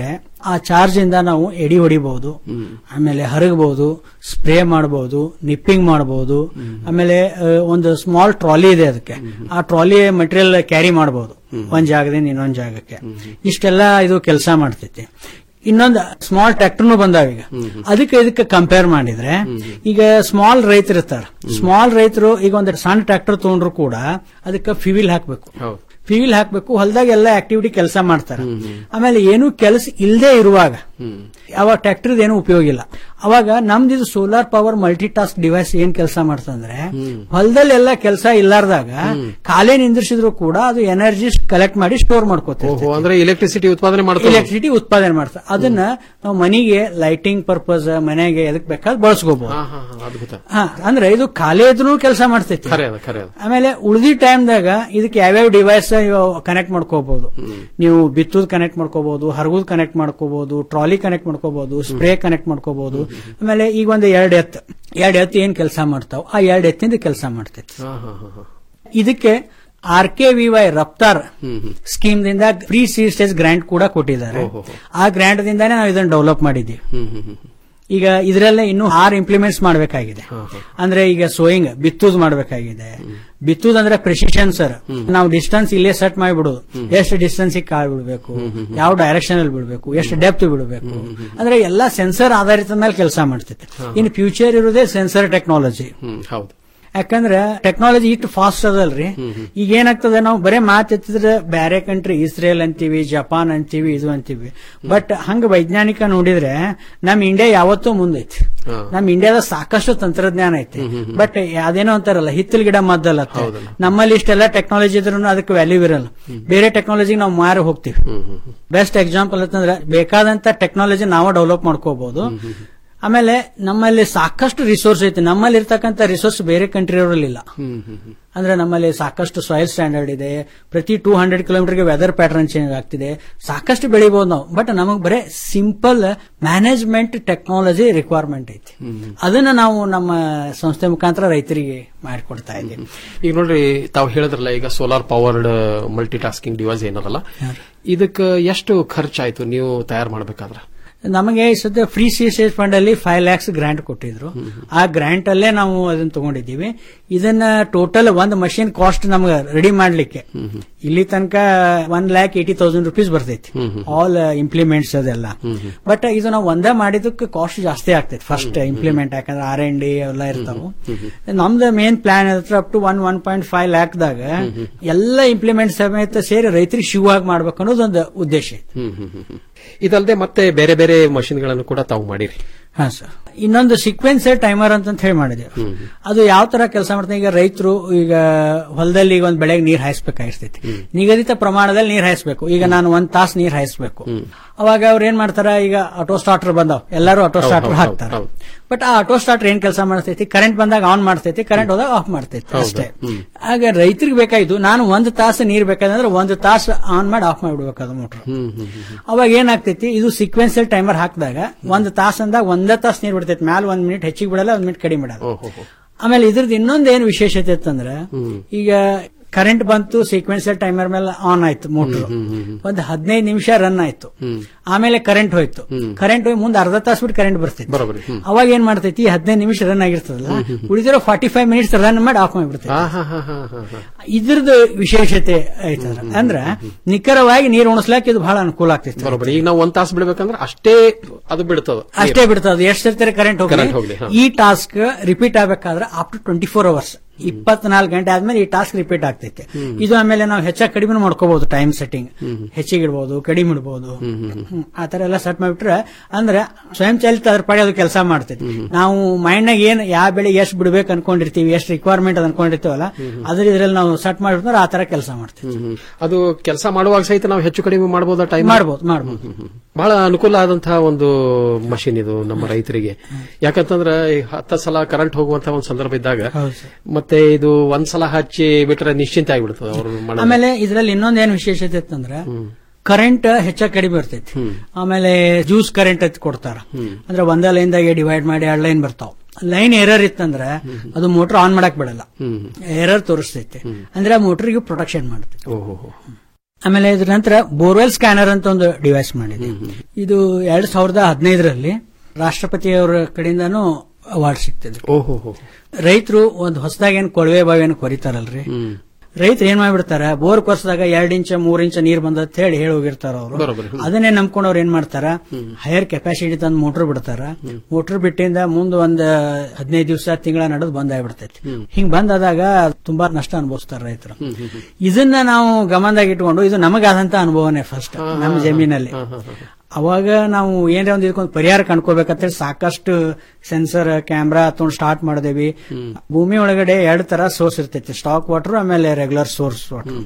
[SPEAKER 1] ಆ ಚಾರ್ಜ್ ಇಂದ ನಾವು ಎಡಿ ಹೊಡಿಬಹುದು ಆಮೇಲೆ ಹರಗಬಹುದು ಸ್ಪ್ರೇ ಮಾಡಬಹುದು ನಿಪ್ಪಿಂಗ್ ಮಾಡಬಹುದು ಆಮೇಲೆ ಆ, ಒಂದು ಸ್ಮಾಲ್ ಟ್ರಾಲಿ ಇದೆ ಅದಕ್ಕೆ ಆ ಟ್ರಾಲಿ ಮಟೀರಿಯಲ್ ಕ್ಯಾರಿ ಮಾಡಬಹುದು ಒಂದ್ ಜಾಗದಿಂದ ಇನ್ನೊಂದ್ ಜಾಗಕ್ಕೆ ಇಷ್ಟೆಲ್ಲ ಇದು ಕೆಲಸ ಮಾಡ್ತೈತಿ ಇನ್ನೊಂದು ಸ್ಮಾಲ್ ಟ್ರ್ಯಾಕ್ಟರ್ನು ಬಂದಾವ ಈಗ ಅದಕ್ಕೆ ಇದಕ್ಕೆ ಕಂಪೇರ್ ಮಾಡಿದ್ರೆ ಈಗ ಸ್ಮಾಲ್ ರೈತರು ಇರ್ತಾರೆ ಸ್ಮಾಲ್ ರೈತರು ಈಗ ಒಂದು ಸಣ್ಣ ಟ್ರ್ಯಾಕ್ಟರ್ ತಗೊಂಡ್ರು ಕೂಡ ಅದಕ್ಕೆ ಫ್ಯೂವಿಲ್ ಹಾಕ್ಬೇಕು ಫ್ಯೂವಿಲ್ ಹಾಕ್ಬೇಕು ಹೊಲದಾಗ ಎಲ್ಲ ಆಕ್ಟಿವಿಟಿ ಕೆಲಸ ಮಾಡ್ತಾರೆ ಆಮೇಲೆ ಏನು ಕೆಲಸ ಇಲ್ಲದೆ ಇರುವಾಗ ಅವಾಗ ಟ್ರ್ಯಾಕ್ಟರ್ ಏನು ಉಪಯೋಗ ಇಲ್ಲ ಅವಾಗ ನಮ್ದು ಇದು solar power multi task device ಏನ್ ಕೆಲಸ ಮಾಡ್ತಂದ್ರೆ ಹೊಲದಲ್ಲಿ ಎಲ್ಲ ಕೆಲಸ ಇಲ್ಲಾರ್ದಾಗ ಕಾಲೇ ನಿಂದ್ರಿಸಿದ್ರು ಕೂಡ ಅದು ಎನರ್ಜಿ ಕಲೆಕ್ಟ್ ಮಾಡಿ ಸ್ಟೋರ್ ಮಾಡ್ಕೋತೀವಿ
[SPEAKER 23] ಓಹೋ ಅಂದ್ರೆ ಎಲೆಕ್ಟ್ರಿಸಿಟಿ ಉತ್ಪಾದನೆ ಮಾಡ್ತಾರೆ
[SPEAKER 1] ಎಲೆಕ್ಟ್ರಿಸಿಟಿ ಉತ್ಪಾದನೆ ಮಾಡ್ತಾರೆ ಅದನ್ನ ನಾವು ಮನೆಗೆ ಲೈಟಿಂಗ್ ಪರ್ಪಸ್ ಮನೆಗೆ ಎದಕ್ ಬೇಕಾದ್ರೆ ಬಳಸ್ಕೋಬಹುದು
[SPEAKER 23] ಅದ್ಭುತ
[SPEAKER 1] ಹಾ ಅಂದ್ರೆ ಇದು ಖಾಲಿ ಇದ್ರೂ ಕೆಲಸ ಮಾಡ್ತೈತಿ
[SPEAKER 23] ಖರೆ ಅದ ಖರೆ ಅದ
[SPEAKER 1] ಆಮೇಲೆ ಉಳಿದಿ ಟೈಮ್ದಾಗ ಇದಕ್ಕೆ ಯಾವ್ಯಾವ ಡಿವೈಸ್ ಕನೆಕ್ಟ್ ಮಾಡ್ಕೋಬಹುದು ನೀವು ಬಿತ್ತುದ್ ಕನೆಕ್ಟ್ ಮಾಡ್ಕೋಬಹುದು ಹರಗುದ್ ಕನೆಕ್ಟ್ ಮಾಡ್ಕೋಬಹುದು ಟ್ರಾಲಿ ಕನೆಕ್ಟ್ ಮಾಡ್ಕೋಬಹುದು ಸ್ಪ್ರೇ ಕನೆಕ್ಟ್ ಮಾಡ್ಕೋಬಹುದು ಆಮೇಲೆ ಈಗ ಒಂದು ಎರಡು ಎತ್ ಎರಡು ಎತ್ತು ಏನ್ ಕೆಲಸ ಮಾಡ್ತಾವ ಆ ಎರಡು ಎತ್ತಿಂದ ಕೆಲಸ ಮಾಡ್ತೈತಿ
[SPEAKER 23] ಹಾ ಹಾ ಹಾ ಹಾ
[SPEAKER 1] ಇದಕ್ಕೆ R K V Y Raftaar scheme ದಿಂದ ಫ್ರೀ ಸಿ ಸ್ಟೇಜ್ ಗ್ರಾಂಟ್ ಕೂಡ ಕೊಟ್ಟಿದ್ದಾರೆ ಆ ಗ್ರಾಂಟ್ ದಿಂದಾನೇ ನಾವು ಇದನ್ನ ಡೆವಲಪ್ ಮಾಡಿದ್ದೀವಿ
[SPEAKER 23] ಹ್ಮ್ ಹ್ಮ್ ಹ್ಮ್
[SPEAKER 1] ಈಗ ಇದರಲ್ಲೇ ಇನ್ನೂ ಆರು ಇಂಪ್ಲಿಮೆಂಟ್ಸ್ ಮಾಡಬೇಕಾಗಿದೆ ಅಂದ್ರೆ ಈಗ ಸೋಯಿಂಗ್ ಬಿತ್ತುದ್ ಮಾಡಬೇಕಾಗಿದೆ ಬಿತ್ತುದ್ ಅಂದ್ರೆ ಪ್ರೆಸಿಷನ್ ಸರ್ ನಾವು ಡಿಸ್ಟೆನ್ಸ್ ಇಲ್ಲೇ ಸೆಟ್ ಮಾಡಿಬಿಡೋದು ಎಷ್ಟು ಡಿಸ್ಟೆನ್ಸ್ ಕಾಳು ಬಿಡಬೇಕು ಯಾವ ಡೈರೆಕ್ಷನ್ ಅಲ್ಲಿ ಬಿಡಬೇಕು ಎಷ್ಟು ಡೆಪ್ತ್ ಬಿಡಬೇಕು ಅಂದ್ರೆ ಎಲ್ಲಾ ಸೆನ್ಸರ್ ಆಧಾರಿತ ಮೇಲೆ ಕೆಲಸ ಮಾಡ್ತೈತೆ ಇನ್ ಫ್ಯೂಚರ್ ಇರೋದೇ ಸೆನ್ಸರ್ ಟೆಕ್ನಾಲಜಿ
[SPEAKER 23] ಹ್ಮ್ ಹೌದು
[SPEAKER 1] ಯಾಕಂದ್ರೆ ಟೆಕ್ನಾಲಜಿ ಇಟ್ಟು ಫಾಸ್ಟ್ ಅದಲ್ರಿ ಈಗ ಏನಾಗ್ತದೆ ನಾವು ಬರೇ ಮಾತೆತ್ತಿದ್ರೆ ಬೇರೆ ಕಂಟ್ರಿ ಇಸ್ರೇಲ್ ಅಂತೀವಿ ಜಪಾನ್ ಅಂತೀವಿ ಇದು ಅಂತೀವಿ ಬಟ್ ಹಂಗ ವೈಜ್ಞಾನಿಕ ನೋಡಿದ್ರೆ ನಮ್ ಇಂಡಿಯಾ ಯಾವತ್ತೂ ಮುಂದೈತಿ ನಮ್ ಇಂಡಿಯಾದ ಸಾಕಷ್ಟು ತಂತ್ರಜ್ಞಾನ ಐತಿ ಬಟ್ ಅದೇನೋ ಅಂತಾರಲ್ಲ ಹಿತ್ತಲ್ ಗಿಡ ಮದ್ದಲ್ಲ ನಮ್ಮಲ್ಲಿ ಇಷ್ಟೆಲ್ಲ ಟೆಕ್ನಾಲಜಿ ಇದ್ರೂ ಅದಕ್ಕೆ ವ್ಯಾಲ್ಯೂ ಇರಲ್ಲ ಬೇರೆ ಟೆಕ್ನಾಲಜಿ ನಾವು ಮಾರಿ ಹೋಗ್ತೀವಿ ಬೆಸ್ಟ್ ಎಕ್ಸಾಂಪಲ್ ಅಂತಂದ್ರೆ ಬೇಕಾದಂತ ಟೆಕ್ನಾಲಜಿ ನಾವು ಡೆವಲಪ್ ಮಾಡ್ಕೋಬಹುದು ಆಮೇಲೆ ನಮ್ಮಲ್ಲಿ ಸಾಕಷ್ಟು ರಿಸೋರ್ಸ್ ಐತಿ ನಮ್ಮಲ್ಲಿ ಇರ್ತಕ್ಕಂಥ ರಿಸೋರ್ಸ್ ಬೇರೆ ಕಂಟ್ರಿ ಇಲ್ಲ ಅಂದ್ರೆ ನಮ್ಮಲ್ಲಿ ಸಾಕಷ್ಟು ಸಾಯಿಲ್ ಸ್ಟ್ಯಾಂಡರ್ಡ್ ಇದೆ ಪ್ರತಿ ಟೂ ಹಂಡ್ರೆಡ್ ಕಿಲೋಮೀಟರ್ಗೆ ವೆದರ್ ಪ್ಯಾಟರ್ನ್ ಚೇಂಜ್ ಆಗ್ತಿದೆ ಸಾಕಷ್ಟು ಬೆಳಿಬಹುದು ನಾವು ಬಟ್ ನಮಗ್ ಬರೇ ಸಿಂಪಲ್ ಮ್ಯಾನೇಜ್ಮೆಂಟ್ ಟೆಕ್ನಾಲಜಿ ರಿಕ್ವೈರ್ಮೆಂಟ್ ಐತಿ ಅದನ್ನ ನಾವು ನಮ್ಮ ಸಂಸ್ಥೆ ಮುಖಾಂತರ ರೈತರಿಗೆ ಮಾಡಿಕೊಡ್ತಾ ಇದ್ದೀವಿ
[SPEAKER 23] ಈಗ ನೋಡ್ರಿ ತಾವು ಹೇಳಿದ್ರಲ್ಲ ಈಗ solar powered multi tasking device ಏನದಲ್ಲ ಇದಕ್ಕೆ ಎಷ್ಟು ಖರ್ಚಾಯ್ತು ನೀವು ತಯಾರು ಮಾಡ್ಬೇಕಾದ್ರೆ
[SPEAKER 1] ನಮಗೆ ಈ ಸದ್ಯ ಫ್ರೀ ಸಿ ಸ್ಟೇಜ್ ಫಂಡ್ ಅಲ್ಲಿ ಫೈವ್ ಲ್ಯಾಕ್ಸ್ ಗ್ರಾಂಟ್ ಕೊಟ್ಟಿದ್ರು ಆ ಗ್ರಾಂಟ್ ಅಲ್ಲೇ ನಾವು ಅದನ್ನ ತಗೊಂಡಿದ್ದೀವಿ ಇದನ್ನ ಟೋಟಲ್ ಒಂದು ಮಷಿನ್ ಕಾಸ್ಟ್ ನಮ್ಗೆ ರೆಡಿ ಮಾಡ್ಲಿಕ್ಕೆ ಇಲ್ಲಿ ತನಕ one lakh eighty thousand rupees ಬರ್ತೈತಿ ಆಲ್ ಇಂಪ್ಲಿಮೆಂಟ್ಸ್ ಅದೆಲ್ಲ ಬಟ್ ಇದು ನಾವು ಒಂದೇ ಮಾಡಿದಕ್ಕೆ ಕಾಸ್ಟ್ ಜಾಸ್ತಿ ಆಗ್ತೈತಿ ಫಸ್ಟ್ ಇಂಪ್ಲಿಮೆಂಟ್ ಯಾಕಂದ್ರೆ ಆರ್ ಎನ್ ಡಿ ಎಲ್ಲ ಇರ್ತಾವ ನಮ್ದು ಮೇನ್ ಪ್ಲಾನ್ ಹತ್ರ up to one one point five lakh ದಾಗ ಎಲ್ಲ ಇಂಪ್ಲಿಮೆಂಟ್ ಸಮೇತ ಸೇರಿ ರೈತರಿಗೆ ಶಿವವಾಗಿ ಮಾಡ್ಬೇಕು ಅನ್ನೋದೊಂದು ಉದ್ದೇಶ ಐತಿ
[SPEAKER 23] ಹ್ಮ್ ಹ್ಮ್ ಹ್ಮ್ ಹ್ಮ್. ಇದಲ್ಲದೆ ಮತ್ತೆ ಬೇರೆ ಬೇರೆ ಮಷಿನ್ಗಳನ್ನು ಕೂಡ ತಾವು ಮಾಡಿರಿ
[SPEAKER 1] ಹಾ ಸರ್ ಇನ್ನೊಂದು ಸೀಕ್ವೆನ್ಸ್ ಟೈಮರ್ ಅಂತ ಹೇಳಿ ಮಾಡಿದೆ ಅದು ಯಾವ ತರ ಕೆಲಸ ಮಾಡ್ತಾರೆ ಈಗ ರೈತರು ಈಗ ಹೊಲದಲ್ಲಿ ಈಗ ಒಂದ್ ಬೆಳೆಗೆ ನೀರ್ ಹಾಯಿಸ್ಬೇಕಾಗಿರ್ತೈತಿ ನಿಗದಿತ ಪ್ರಮಾಣದಲ್ಲಿ ನೀರ್ ಹಾಯಿಸ್ಬೇಕು ಈಗ ನಾನು ಒಂದ್ ತಾಸು ನೀರ್ ಹಾಯಿಸ್ಬೇಕು ಅವಾಗ ಅವ್ರು ಏನ್ ಮಾಡ್ತಾರ ಈಗ ಆಟೋ ಸ್ಟಾರ್ಟರ್ ಬಂದಾವ್ ಎಲ್ಲರೂ ಆಟೋ
[SPEAKER 23] ಹೌದು,
[SPEAKER 1] ಸ್ಟಾರ್ಟರ್
[SPEAKER 23] ಹೌದು,
[SPEAKER 1] ಹಾಕ್ತಾರ
[SPEAKER 23] ಹೌದು.
[SPEAKER 1] ಬಟ್ ಆ ಆಟೋ ಸ್ಟಾರ್ಟರ್ ಏನ್ ಕೆಲಸ ಮಾಡ್ತೈತಿ ಕರೆಂಟ್ ಬಂದಾಗ ಆನ್ ಮಾಡ್ತೈತಿ ಕರೆಂಟ್ ಹೋದಾಗ ಆಫ್ ಮಾಡ್ತೈತಿ
[SPEAKER 23] ಹೌದು.
[SPEAKER 1] ಅಷ್ಟೇ
[SPEAKER 23] ಹ್ಮ್.
[SPEAKER 1] ಆಗ ರೈತರಿಗೆ ಬೇಕಾಯ್ತು ನಾನು ಒಂದು ತಾಸು ನೀರ್ ಬೇಕಾದ್ರೆ ಒಂದು ತಾಸು ಆನ್ ಮಾಡಿ ಆಫ್ ಮಾಡಿಬಿಡ್ಬೇಕು ಅದು ಮೋಟರ್
[SPEAKER 23] ಹ್ಮ್ ಹ್ಮ್ ಹ್ಮ್
[SPEAKER 1] ಅವಾಗ ಏನಾಗ್ತೈತಿ ಇದು ಸೀಕ್ವೆನ್ಸಲ್ ಟೈಮರ್ ಹಾಕಿದಾಗ ಒಂದು ತಾಸು ಅಂದಾಗ ಒಂದೇ ತಾಸು ನೀರು ಬಿಡ್ತೈತಿ ಮ್ಯಾಲ ಒಂದ್ ಮಿನಿಟ್ ಹೆಚ್ಚಿಗೆ ಬಿಡಲ್ಲ ಒಂದ್ ಮಿನಿಟ್ ಕಡಿಮೆ ಬಿಡಲ್ಲ
[SPEAKER 23] ಓಹೋ ಹೋ.
[SPEAKER 1] ಆಮೇಲೆ ಇದ್ರದ್ದು ಇನ್ನೊಂದು ಏನು ವಿಶೇಷತೆ ಇತ್ತಂದ್ರೆ ಈಗ ಕರೆಂಟ್ ಬಂತು ಸೀಕ್ವೆನ್ಸಲ್ ಟೈಮರ್ ಮೇಲೆ ಆನ್ ಆಯ್ತು ಮೋಟರ್ ಒಂದ್ ಹದಿನೈದು ನಿಮಿಷ ರನ್ ಆಯ್ತು ಆಮೇಲೆ ಕರೆಂಟ್ ಹೋಯ್ತು ಕರೆಂಟ್ ಹೋಗಿ ಮುಂದೆ ಅರ್ಧ ತಾಸು ಬಿಟ್ಟು ಕರೆಂಟ್ ಬರ್ತೈತಿ
[SPEAKER 23] ಬರೋಬರಿ ಹ್ಮ್
[SPEAKER 1] ಅವಾಗ ಏನ್ ಮಾಡ್ತೈತಿ ಹದಿನೈದು ನಿಮಿಷ ರನ್ ಆಗಿರ್ತದಲ್ಲ ಉಳಿದಿರೋ ಫಾರ್ಟಿ ಫೈವ್ ಮಿನಿಟ್ಸ್ ರನ್ ಮಾಡಿ ಆಫ್ ಮಾಡಿಬಿಡ್ತೈತಿ
[SPEAKER 23] ಹಾ ಹಾ ಹಾ ಹಾ ಹಾ ಹಾ
[SPEAKER 1] ಇದ್ರದ್ದು ವಿಶೇಷತೆ ಐತದ ಅಂದ್ರ ನಿಖರವಾಗಿ ನೀರು ಉಣಿಸ್ಲಾಕ ಇದು ಬಹಳ ಅನುಕೂಲ ಆಗ್ತೈತಿ
[SPEAKER 23] ಬರೋಬರಿ ಈಗ ನಾವು ಒಂದ್ ತಾಸು ಬಿಡ್ಬೇಕಂದ್ರೆ ಅಷ್ಟೇ ಅದು ಬಿಡ್ತದ
[SPEAKER 1] ಅಷ್ಟೇ ಬಿಡ್ತದೆ ಎಷ್ಟು ಸರ್ತಾರೆ ಕರೆಂಟ್
[SPEAKER 23] Current
[SPEAKER 1] ಹೋಗಿ
[SPEAKER 23] ಹೋಗ್ಲಿ, ಹಾ.
[SPEAKER 1] ಈ ಟಾಸ್ಕ್ ರಿಪೀಟ್ ಆಗ್ಬೇಕಾದ್ರೆ up to twenty four hours ಇಪ್ಪತ್ನಾಲ್ಕು ಗಂಟೆ ಆದ್ಮೇಲೆ ಈ ಟಾಸ್ಕ್ ರಿಪೀಟ್ ಆಗ್ತೈತೆ ಇದು ಆಮೇಲೆ ನಾವು ಹೆಚ್ಚಾಗಿ ಕಡಿಮೆ ಮಾಡ್ಕೋಬಹುದು ಟೈಮ್ ಸೆಟ್ಟಿಂಗ್ ಹೆಚ್ಚಿಗೆ ಇಡ್ಬೋದು ಕಡಿಮೆ ಇಡ್ಬೋದು ಹ್ಮ್. ಆ ತರ ಎಲ್ಲ ಸೆಟ್ ಮಾಡಿಬಿಟ್ರೆ ಅಂದ್ರೆ ಸ್ವಯಂ ಚಾಲಿತ ಅದ್ರ ಪಾಡಿ ಅದು ಕೆಲಸ ಮಾಡ್ತೈತಿ ನಾವು ಮೈಂಡ್ ನಾಗ ಏನ್ ಯಾವ ಬೆಳೆ ಎಷ್ಟು ಬಿಡ್ಬೇಕು ಅನ್ಕೊಂಡಿರ್ತೀವಿ ಎಷ್ಟು ರಿಕ್ವೈರ್ಮೆಂಟ್ ಅದ್ ಅನ್ಕೊಂಡಿರ್ತೀವಲ್ಲ ಅದ್ರ ಇದ್ರಲ್ಲಿ ನಾವು ಸೆಟ್ ಮಾಡಿಬಿಟ್ರೆ ಆ ತರ ಕೆಲಸ ಮಾಡ್ತೀವಿ
[SPEAKER 23] ಹ್ಮ್ ಹ್ಮ್. ಅದು ಕೆಲಸ ಮಾಡುವಾಗ ಸಹಿತ ನಾವು ಹೆಚ್ಚು ಕಡಿಮೆ ಮಾಡಬಹುದಾ ಟೈಮ್
[SPEAKER 1] ಮಾಡ್ಬೋದು ಮಾಡ್ಬೋದು
[SPEAKER 23] ಬಹಳ ಅನುಕೂಲ ಆದಂತಹ ಒಂದು ಮಷಿನ್ ಇದು ನಮ್ಮ ರೈತರಿಗೆ ಯಾಕಂತಂದ್ರೆ ಈ ಹತ್ತ ಸಲ ಕರೆಂಟ್ ಹೋಗುವಂತಹ ಒಂದು ಸಂದರ್ಭ ಇದ್ದಾಗ ಮತ್ತೆ ಇದು ಒಂದ್ ಸಲ ಹಚ್ಚಿ ಬಿಟ್ರೆ ನಿಶ್ಚಿಂತೆ ಆಗಿಬಿಡ್ತದೆ ಅವರು
[SPEAKER 1] ಆಮೇಲೆ ಇದ್ರಲ್ಲಿ ಇನ್ನೊಂದೇನು ವಿಶೇಷತೆ ಇತ್ತಂದ್ರೆ ಕರೆಂಟ್ ಹೆಚ್ಚಾಗಿ ಕಡಿಮೆ ಇರ್ತೈತಿ ಆಮೇಲೆ ಜ್ಯೂಸ್ ಕರೆಂಟ್ ಅಂತ ಕೊಡ್ತಾರ ಅಂದ್ರೆ ಒಂದೇ ಲೈನ್ ದಾಗೆ ಡಿವೈಡ್ ಮಾಡಿ ಎರಡು ಲೈನ್ ಬರ್ತಾವ ಲೈನ್ ಎರರ್ ಇತ್ತಂದ್ರೆ ಅದು ಮೋಟರ್ ಆನ್ ಮಾಡಕ್ ಬಿಡಲ್ಲ ಎರರ್ ತೋರಿಸ್ತೈತೆ ಅಂದ್ರೆ ಆ ಮೋಟರ್ಗೆ ಪ್ರೊಟೆಕ್ಷನ್ ಮಾಡುತ್ತೆ
[SPEAKER 23] ಓಹೋ
[SPEAKER 1] ಆಮೇಲೆ ಇದ್ರ ನಂತರ ಬೋರ್ವೆಲ್ ಸ್ಕ್ಯಾನರ್ ಅಂತ ಒಂದು ಡಿವೈಸ್ ಮಾಡಿದೆ ಇದು ಎರಡ್ ಸಾವಿರದ ಹದಿನೈದರಲ್ಲಿ ರಾಷ್ಟ್ರಪತಿಯವರ ಕಡೆಯಿಂದಾನು ಅವಾರ್ಡ್ ಸಿಗ್ತದೆ
[SPEAKER 23] ಓಹೋ
[SPEAKER 1] ರೈತರು ಒಂದು ಹೊಸದಾಗಿ ಏನ್ ಕೊಳವೆ ಬಾವಿಯನ್ನು ಕೊರಿತಾರಲ್ರಿ ರೈತರು ಏನ್ ಮಾಡ್ಬಿಡ್ತಾರ ಬೋರ್ ಕೊರ್ಸದಾಗ ಎರಡ್ ಇಂಚ ಮೂರ್ ಇಂಚ ನೀರ್ ಬಂದತ್ ಹೇಳಿ ಹೇಳಿ ಹೋಗಿರ್ತಾರ ಅವರು
[SPEAKER 23] ಬರೋಬ್ಬರಿ. ಹ್ಮ್.
[SPEAKER 1] ಅದನ್ನೇ ನಂಬ್ಕೊಂಡು ಅವ್ರು ಏನ್ ಮಾಡ್ತಾರ ಹೈಯರ್ ಕೆಪಾಸಿಟಿ ತಂದು ಮೋಟರ್ ಬಿಡ್ತಾರ ಮೋಟರ್ ಬಿಟ್ಟಿಂದ ಮುಂದ್ ಒಂದ್ ಹದಿನೈದು ದಿವಸ ತಿಂಗಳ ನಡೆದು ಬಂದ್ ಆಗ್ಬಿಡ್ತೈತಿ ಹಿಂಗ್ ಬಂದಾದಾಗ ತುಂಬಾ ನಷ್ಟ ಅನುಭವಿಸ್ತಾರ ರೈತರು ಇದನ್ನ ನಾವು ಗಮನದಾಗ ಇಟ್ಕೊಂಡು ಇದು ನಮಗಾದಂತ ಅನುಭವನೇ ಫಸ್ಟ್ ನಮ್ಮ ಜಮೀನಲ್ಲಿ ಅವಾಗ ನಾವು ಏನ್ರ ಒಂದ್ ಇದಕ್ಕೊಂದು ಪರಿಹಾರ ಕಂಡ್ಕೋಬೇಕಂತೇಳಿ ಸಾಕಷ್ಟು ಸೆನ್ಸರ್ ಕ್ಯಾಮ್ರಾ ತಗೊಂಡು ಸ್ಟಾರ್ಟ್ ಮಾಡಿದೇವಿ ಭೂಮಿ ಒಳಗಡೆ ಎರಡು ತರ ಸೋರ್ಸ್ ಇರ್ತೈತಿ ಸ್ಟಾಕ್ ವಾಟರ್ ಆಮೇಲೆ ರೆಗ್ಯುಲರ್ ಸೋರ್ಸ್ ವಾಟರ್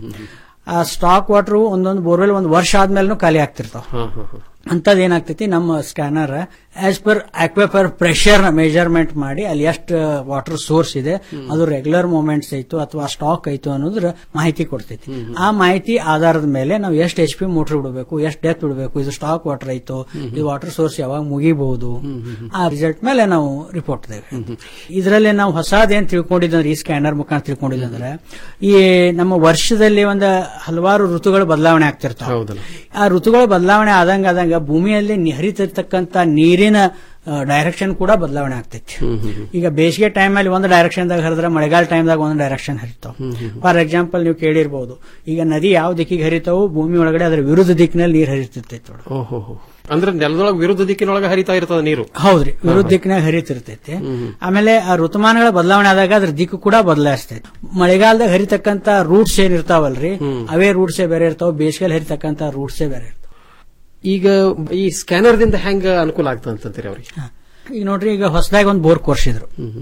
[SPEAKER 1] ಆ ಸ್ಟಾಕ್ ವಾಟರ್ ಒಂದೊಂದು ಬೋರ್ವೆಲ್ ಒಂದು ವರ್ಷ ಆದ್ಮೇಲೆ ಖಾಲಿ ಆಗ್ತಿರ್ತಾವ ಅಂತದ್ ಏನಾಗ್ತೈತಿ ನಮ್ಮ scanner as per aquifer pressure measurement ಮಾಡಿ ಅಲ್ಲಿ ಎಷ್ಟು ವಾಟರ್ ಸೋರ್ಸ್ ಇದೆ ಅದು ರೆಗ್ಯುಲರ್ ಮೂಮೆಂಟ್ಸ್ ಐತು ಅಥವಾ ಸ್ಟಾಕ್ ಐತು ಅನ್ನೋದ್ರ ಮಾಹಿತಿ ಕೊಡ್ತೈತಿ ಆ ಮಾಹಿತಿ ಆಧಾರದ ಮೇಲೆ ನಾವು ಎಷ್ಟು ಎಚ್ ಪಿ ಮೋಟರ್ ಬಿಡಬೇಕು ಎಷ್ಟು ಡೆತ್ ಬಿಡಬೇಕು ಇದು ಸ್ಟಾಕ್ ವಾಟರ್ ಐತು ಇದು ವಾಟರ್ ಸೋರ್ಸ್ ಯಾವಾಗ ಮುಗಿಬಹುದು ಆ ರಿಸಲ್ಟ್ ಮೇಲೆ ನಾವು ರಿಪೋರ್ಟ್ ದೇವೆ ಇದರಲ್ಲಿ ನಾವು ಹೊಸದೇನ್ ತಿಳ್ಕೊಂಡಿದ್ದಂದ್ರೆ ಈ ಸ್ಕ್ಯಾನರ್ ಮುಖಾಂತರ ತಿಳ್ಕೊಂಡಿದ್ದಂದ್ರೆ ಈ ನಮ್ಮ ವರ್ಷದಲ್ಲಿ ಒಂದು ಹಲವಾರು ಋತುಗಳು ಬದಲಾವಣೆ ಆಗ್ತಿರ್ತಾವೆ ಆ ಋತುಗಳು ಬದಲಾವಣೆ ಆದಂಗ ಆದಂಗ ಭೂಮಿಯಲ್ಲಿ ನಿ- ಹರಿತಿರ್ತಕ್ಕಂತ ನೀರಿನ ಡೈರೆಕ್ಷನ್ ಕೂಡ ಬದಲಾವಣೆ ಆಗ್ತೈತಿ ಈಗ ಬೇಸಿಗೆ ಟೈಮ್ ಅಲ್ಲಿ ಒಂದು ಡೈರೆಕ್ಷನ್ ದಾಗ ಹರಿದ್ರೆ ಮಳೆಗಾಲ ಟೈಮ್ ದಾಗ ಒಂದು ಡೈರೆಕ್ಷನ್ ಹರಿತಾವ ಫಾರ್ ಎಕ್ಸಾಂಪಲ್ ನೀವು ಕೇಳಿರ್ಬಹುದು ಈಗ ನದಿ ಯಾವ ದಿಕ್ಕಿಗೆ ಹರಿತಾವು ಭೂಮಿ ಒಳಗಡೆ ಅದರ ವಿರುದ್ಧ ದಿಕ್ಕಿನಲ್ಲಿ ನೀರು ಹರಿತಿರ್ತೈತಿ ನೋಡಿ
[SPEAKER 23] ಓಹೋ ಅಂದ್ರೆ ನೆಲದೊಳಗೆ ವಿರುದ್ಧ ದಿಕ್ಕಿನೊಳಗೆ ಹರಿತಾ ಇರ್ತದ ನೀರು
[SPEAKER 1] ಹೌದ್ರಿ ವಿರುದ್ಧ ದಿಕ್ಕಿನಾಗ ಹರಿತಿರ್ತೈತಿ ಆಮೇಲೆ ಆ ಋತುಮಾನಗಳ ಬದಲಾವಣೆ ಆದಾಗ ಅದ್ರ ದಿಕ್ಕು ಕೂಡ ಬದಲಾಯಿಸ್ತೈತಿ ಮಳೆಗಾಲದಾಗ ಹರಿತಕ್ಕಂತ ರೂಟ್ಸ್ ಏನ್ ಇರ್ತಾವಲ್ರಿ ಅವೇ ರೂಟ್ಸೇ ಬೇರೆ ಇರ್ತಾವ ಬೇಸಿಗೆಲ್ ಹರಿತಕ್ಕಂತ ರೂಟ್ಸೇ ಬೇರೆ ಇರ್ತಾವ
[SPEAKER 23] ಈಗ ಈ ಸ್ಕ್ಯಾನರ್ ದಿಂದ ಹೆಂಗ ಅನುಕೂಲ ಆಗ್ತದೆ ಅಂತಂತೀರಿ ಅವ್ರಿಗೆ
[SPEAKER 1] ಈಗ ನೋಡ್ರಿ ಈಗ ಹೊಸದಾಗಿ ಒಂದು ಬೋರ್ ಕೊರ್ಸಿದ್ರು